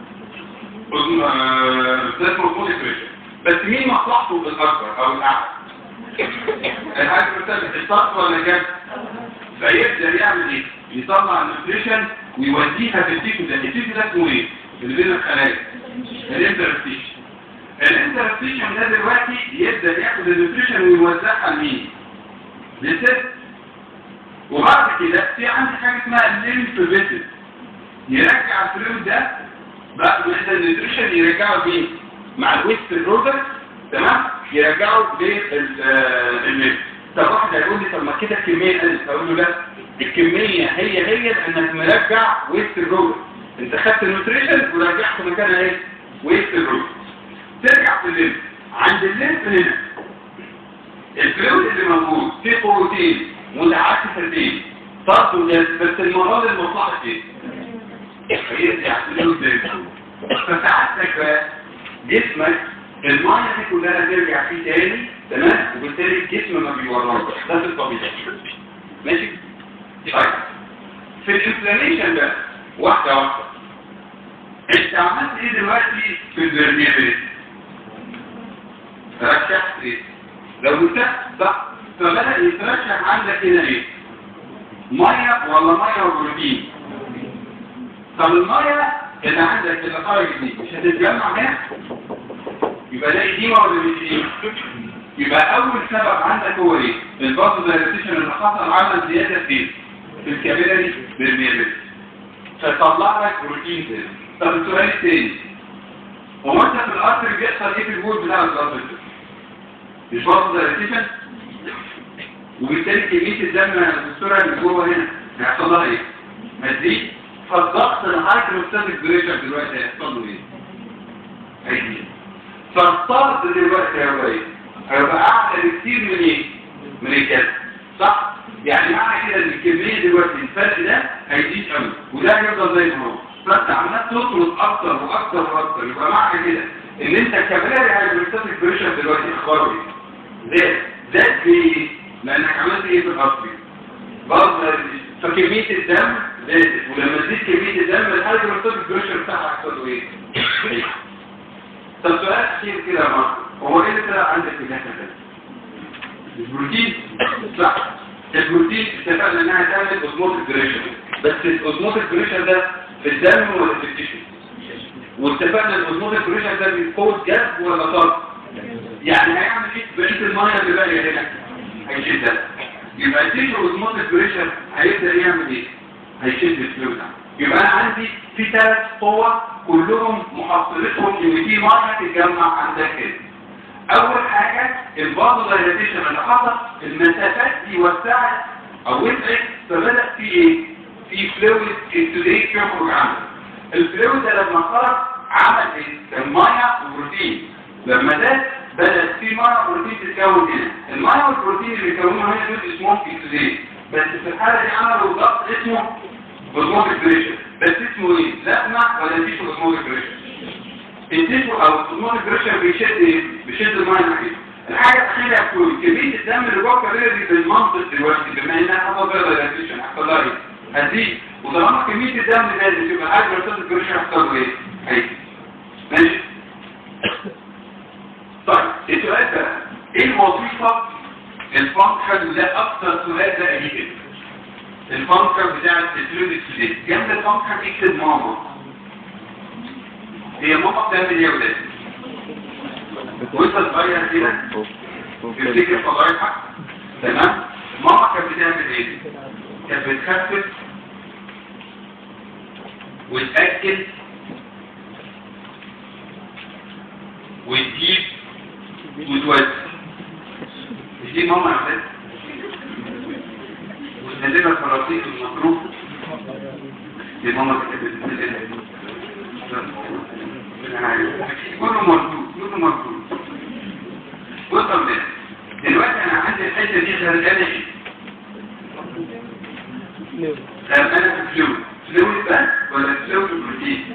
بلازموتيك بريشر بس مين مصلحته الاكبر او الاعلى؟ الهايدروستاتيك الطرف ولا كام؟ فيبدأ يعمل ايه يطلع النيوتريشن ويوديها في التيكو ده التيكو ده اسمه ايه اللي بين الخلايا الانترستيشن الانترستيشن ده دلوقتي يبدأ ياخد النيوتريشن ويوزعها لمين للست وبعد كده في عندي حاجه اسمها الليمف فيسل يرجع الفلويد ده بعد ما يحصل النيوتريشن يرجعه لمين مع الويست برودكت تمام يرجعه للميلك طب واحد هيقول لي طب ما كده الكميه قلت اقول له لا الكميه هي هي لانك مرجع ويست برودكت انت خدت النيوتريشن ورجعته مكانها ايه ويست برودكت ترجع في الليمف عند الليمف هنا الفلويد اللي موجود فيه بروتين متعكستين برضه بس المره دي المصلحه ايه هيرجع فلويد زي فساعتك بقى جسمك الميه دي كلها ترجع فيه تاني تمام وبالتالي الجسم ما بيورمش ده في الطبيعي ماشي طيب في الانفلاميشن ده واحده واحده انت عملت ايه دلوقتي في الفيرنيابيلتي رشحت ايه لو مسكت صح فبدأ يترشح عندك هنا ايه ميه ولا ميه وبروتين طب الميه اللي عندك اللي خارج دي مش هتتجمع هنا يبقى ده ايديما ولا مش ايديما يبقى اول سبب عندك هو ايه الباص دايرتيشن اللي حصل عمل زياده فين في الكابيلاري بالميابيلتي فيطلع لك بروتين تاني طب السؤال الثاني هو انت في الارتر بيحصل ايه في الجول بتاع الارتر مش باص دايرتيشن وبالتالي كميه الدم الدكتوره اللي جوه هنا هيحصل لها ايه هتزيد فالضغط الهايدروستاتيك بريشر دلوقتي هيحصل له ايه؟ هيزيد فالطرد دلوقتي هيبقى ايه؟ هيبقى اعلى بكتير من ايه؟ من الكسر صح؟ يعني معنى كده ان الكميه دلوقتي الفرق ده هيزيد قوي وده هيفضل زي ما هو فانت عمال تطرد اكتر واكتر واكتر يبقى معنى كده ان انت كباري هيدروستاتيك بريشر دلوقتي اخباره ايه؟ زاد زاد ليه؟ لانك عملت ايه في الاصلي؟ برضه فكميه الدم زادت ولما تزيد كميه الدم الهيدروستاتيك بريشر بتاعها هيحصل له ايه؟ طب سؤال اخير كده يا ماركو هو ايه اللي طلع عندك في الجسد ده؟ البروتين صح البروتين اتفقنا انها تعمل اوزموتيك بريشر بس الاوزموتيك بريشر ده في الدم ولا في التيشو واتفقنا الاوزموتيك بريشر ده بيقود جذب ولا طرد يعني هيعمل ايه بقيه الميه اللي باقيه هنا هيشدها يبقى التيشو اوزموتيك بريشر هيبدا يعمل ايه هيشد الفلويد يبقى انا عندي في ثلاث قوى كلهم محصلتهم ان في ميه تتجمع عندك كده اول حاجة البعض دايلاتيشن اللي حصل المسافات دي وسعت او وسعت فبدأ في ايه في فلويد اكتوديك يخرج عنه الفلويد ده لما خرج عمل ايه كان ميه وبروتين لما ده بدأت في ميه وبروتين تتكون هنا الميه والبروتين اللي بيكونوا هنا دول اسمهم اكتوديك بس في الحالة دي عملوا ضغط اسمه اوزموتيك بريشر بس اسمه ايه لازمة ولا مفيش اوزموتيك بريشر التيشو او الهرمون بريشر بيشد ايه؟ بيشد الميه ناحيته الحاجه الاخيره يا اخوي كميه الدم اللي جوه الكباري بالمنطق دلوقتي بما انها حصل فيها دايلاتيشن هيحصل لها ايه؟ هتزيد وطالما كميه الدم زادت يبقى الهايدروستاتيك بريشر هيحصل له ايه؟ هيزيد ماشي؟ طيب السؤال بقى ايه الوظيفه الفانكشن ده اكتر سؤال ده اجيب كده الفانكشن بتاع الفلويد اكسيديت جنب الفانكشن اكتب ماما هي ماما بتعمل ايه يا ولاد؟ وانت صغير كده تفتكر فضايحك تمام؟ ماما كانت بتعمل ايه؟ كانت بتخفف وتأكل وتجيب وتودي مش دي ماما يا ولاد؟ وتنزلها الفراطيس المصروف دي ماما كانت بتنزلها كله مردود كله مردود بص يا ولاد دلوقتي انا عندي الحته دي غرقانه ايه؟ غرقانه في فلويد فلويد بس ولا فلويد بروتين؟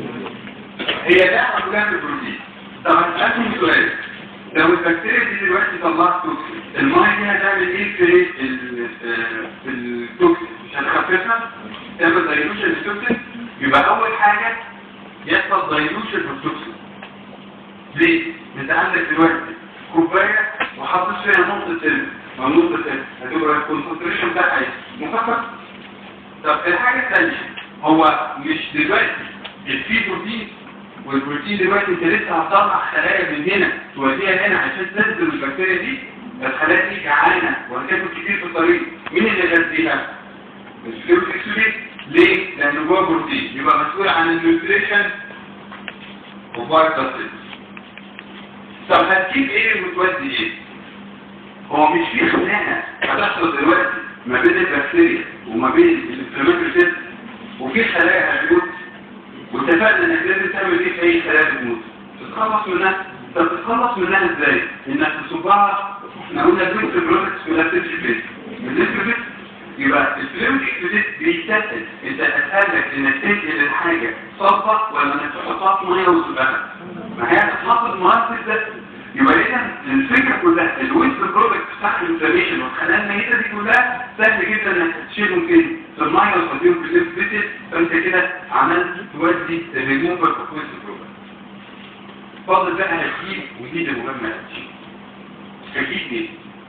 هي داخله كلها في البروتين طب هسألكم سؤال لو البكتيريا دي دلوقتي طلعت توكسين الميه دي هتعمل ايه في ال- في التوكسين مش هتخففها تعمل دايلوشن للتوكسين يبقى اول حاجه يحصل دايلوشن في التوكسين ليه؟ انت عندك دلوقتي كوبايه وحطيت فيها نقطه سلم او نقطه سلم هتبقى الكونسنتريشن بتاعها ايه؟ مخفف طب الحاجه الثانيه هو مش دلوقتي في بروتين والبروتين دلوقتي انت لسه هتطلع خلايا من هنا توديها هنا عشان تنزل البكتيريا دي الخلايا دي جعانه وهتاكل كتير في الطريق مين اللي غذيها؟ الفلويد اكسوديت ليه؟ لانه جوه بروتين يبقى مسؤول عن النيوتريشن وفايتال طب هتجيب ايه وتودي ايه؟ هو مش في خناقه هتحصل دلوقتي ما بين البكتيريا وما بين الانفلاماتوري سيستم وفي خلايا هتموت واتفقنا انك لازم تعمل ايه في اي خلايا بتموت تتخلص منها طب تتخلص منها ازاي؟ انك تصبها احنا قلنا دوين في البرودكتس ولا تنشفت النسبة يبقى الفلويد اكسبريس بيتسأل انت اسهل لك انك تنقل الحاجة صلبة ولا انك تحطها في ميه وتسيبها ما هي هتتحط في ميه تتسأل يبقى اذا الفكره كلها الويست برودكت بتاع الانفلاميشن والخلايا الميته دي كلها سهل جدا انك تشيلهم فين في الميه وتوديهم في الليمف فانت كده عملت تودي الريموفر اوف ويست برودكت فاضل بقى هتجيب ودي المهمه هتجيب هتجيب ايه؟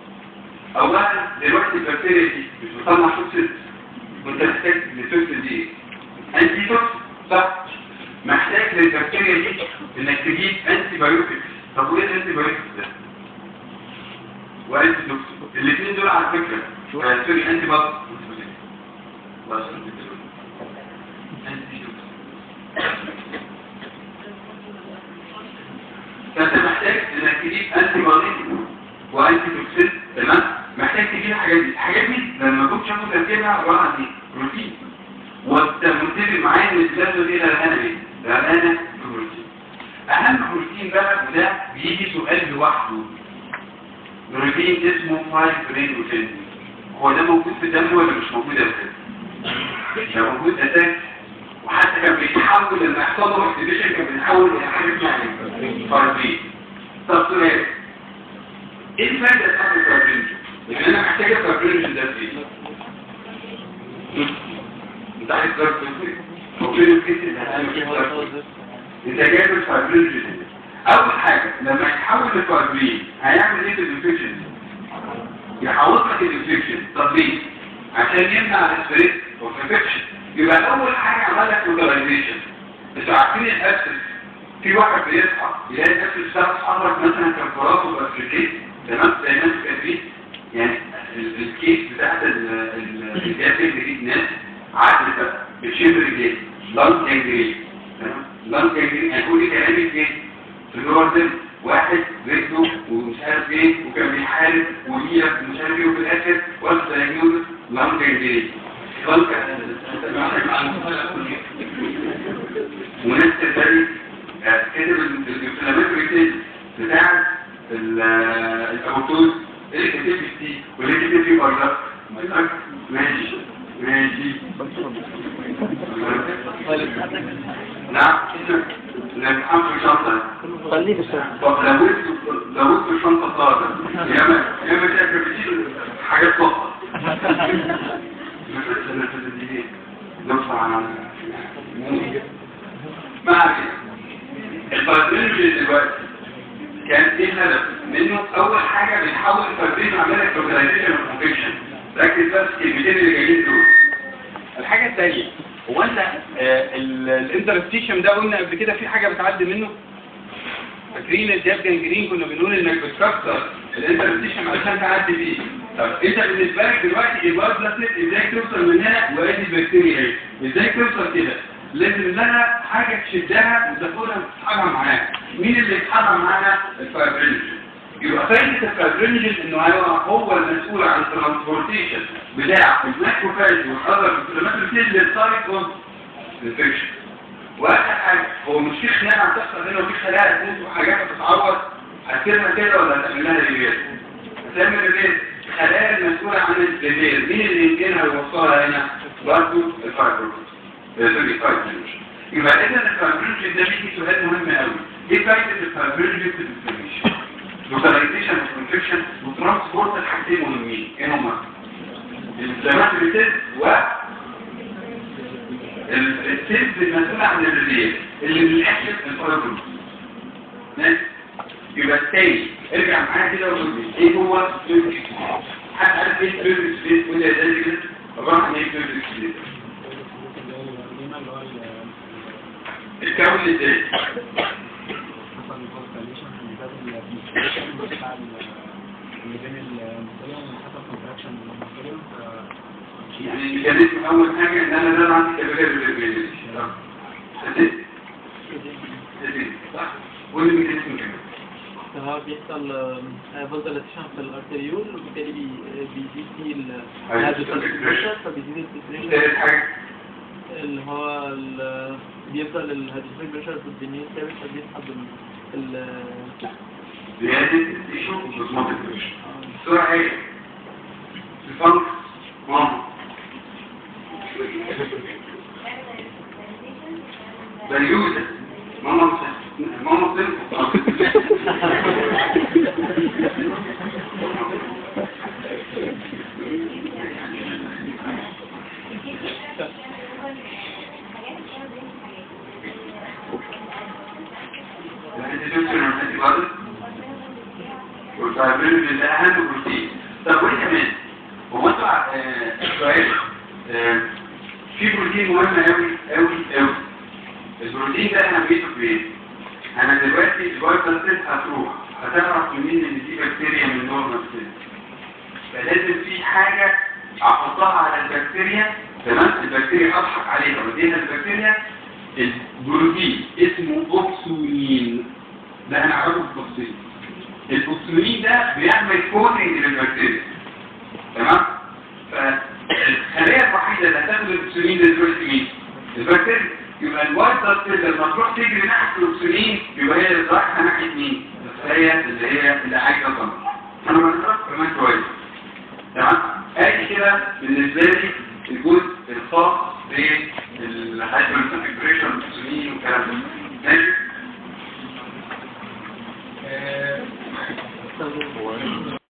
اولا دلوقتي البكتيريا دي مش بتطلع توكسين وانت محتاج للتوكسين دي ايه؟ انتي توكسين صح؟ محتاج للبكتيريا دي انك تجيب انتي بايوتكس طب وايه الانتي بايوتكس ده؟ وانتي توكسين الاثنين دول على فكره آه، سوري انتي بط بس انتي توكسين فانت محتاج انك تجيب انتي بايوتكس وانتي توكسين تمام؟ محتاج تجيب الحاجات دي الحاجات دي لما كنت شافوا تركيبها عباره عن ايه؟ بروتين وانت متفق معايا ان البلازما دي غرقانه ايه؟ غرقانه في بروتين اهم بروتين بقى وده بيجي سؤال لوحده بروتين اسمه 5 برين وتن هو ده موجود في الدم ولا مش موجود اساسا؟ ده موجود اساسا وحتى كان بيتحول لما يحصل له اكتيفيشن كان بيتحول الى حاجه اسمها ايه؟ فايبرين طب سؤال ايه الفايده بتاعت الفايبرين؟ لان انا محتاج الفايبرين ده في ايه؟ انت عايز تضرب في هو فين الكيس اللي هتعمل فيه ضرب؟ انت جايب الفايبرين اول حاجه لما يتحول لفايبرين هيعمل ايه في الانفكشن؟ يحوط لك الانفكشن طب ليه؟ عشان يمنع الاسبريت والانفكشن يبقى اول حاجه عمل لك لوكاليزيشن انتوا عارفين الاسس في واحد بيصحى يلاقي الاسس ده اتحرك مثلا كان في راسه بافريكيت تمام زي ما انتوا كاتبين يعني ال- الكيس بتاعت ال- ال- الجهاز الجديد ناس عادل بقى بتشم رجليه لانج جانجرين تمام لانج جانجرين هيكون ايه كلامي فين؟ في اللور ده واحد رجله ومش عارف ايه وكان بيحارب وليه ومش عارف ايه وفي الاخر وقت دايجنوز لانج جانجرين لانج ونفس الثاني كاتب الانفلاماتوري سيل بتاع ال- الاوتوز اللي كاتب فيه واللي كاتب فيه برضه ماشي ماشي نعم الامتحان في شنطة خليه في الشارع طب لو وقفت لو وقفت في شنطة طارة يا اما يا اما تاكل بتشيل حاجات صفة نرفع عن ما علينا الفايبرينوجين دلوقتي كان ايه الهدف منه اول حاجه بنحاول الفايبرين نعمل لك لوكاليزيشن وكونفكشن ركز بس الكلمتين اللي جايين دول الحاجه الثانيه هو انت الانترستيشن ده قلنا قبل كده في حاجه بتعدي منه فاكرين الجاب جانجرين كنا بنقول انك بتكسر الانترستيشن عشان تعدي بيه طب انت بالنسبه لك دلوقتي الوايت بلاسلت ازاي توصل من هنا وادي البكتيريا اهي ازاي توصل كده لازم لها حاجه تشدها وتاخدها وتسحبها معاها مين اللي يسحبها معاها الفايبرينجين يبقى فايده الفايبرينجين انه هو هو المسؤول عن الترانسبورتيشن بتاع الماكروفاج والاذر انفلاماتوري سيل للسايت اوف انفكشن واخر حاجه هو مش في خناقه هتحصل هنا وفي خلايا هتموت وحاجات هتتعور هتسيبها كده ولا هتعمل لها ريبير؟ هتعمل ريبير الخلايا المسؤوله عن الريبير مين اللي يمكنها يوصلها هنا؟ برضه الفايبروز سوري الفايبروز يبقى اذا الفايبروز ده بيجي سؤال مهم قوي ايه فايده الفايبروز في الانفلاميشن؟ لوكاليزيشن والانفكشن وترانسبورت الحاجتين مهمين ايه هما؟ الانفلاماتوري سيل و السيلز المسؤولة عن الريليف اللي من الأكل الفايبروز ماشي يبقى التاني ارجع معايا كده وقول لي ايه هو الفيرمس حد عارف ايه الفيرمس سبيس ولا ازاي كده عبارة عن ايه الفيرمس سبيس الكون ازاي يعني الميكانيزم اول حاجه ان انا ده عندي كبير بالريليف صح قول لي الميكانيزم كمان هو بيحصل فازولاتيشن في الارتريول وبالتالي بي- بيزيد فيه ال أيوة، الهيدروسيل فبيزيد السيتريشن ثالث حاجه اللي هو ال- بيفضل الهيدروسيل بريشر في الدنيا ثابت فبيسحب ال ال زيادة التيشو وزمات التيشو السرعة ايه؟ الفنك ماما بليوزة ماما مس- ماما صنف الانتيبيوتين والانتيبيوتين والفايبرين ده اهم بروتين طب وايه كمان هو انتوا ع- آه، سؤال آه، في بروتين مهم قوي قوي قوي البروتين ده اهميته في ايه انا دلوقتي الوايت بلاد هتروح هتعرف منين ان دي بكتيريا من نورمال سيل فلازم في حاجه احطها على البكتيريا تمام البكتيريا اضحك عليها واديها البكتيريا البروتين اسمه اوكسولين ده هنعرفه بالتفصيل الاكسجين ده بيعمل كوتنج للبكتيريا تمام فالخلايا الوحيده اللي هتاخد الاكسجين دلوقتي مين؟ البكتيريا يبقى الوايت بلاد سيل لما تروح تجري ناحيه الاكسجين يبقى هي اللي رايحه ناحيه مين؟ الخلايا اللي هي اللي عايزه تنمو انا بنعرف كمان شويه تمام؟ ادي كده بالنسبه لي الجزء الخاص بالهايبر كونفجريشن الاكسجين والكلام ده ماشي؟ آه،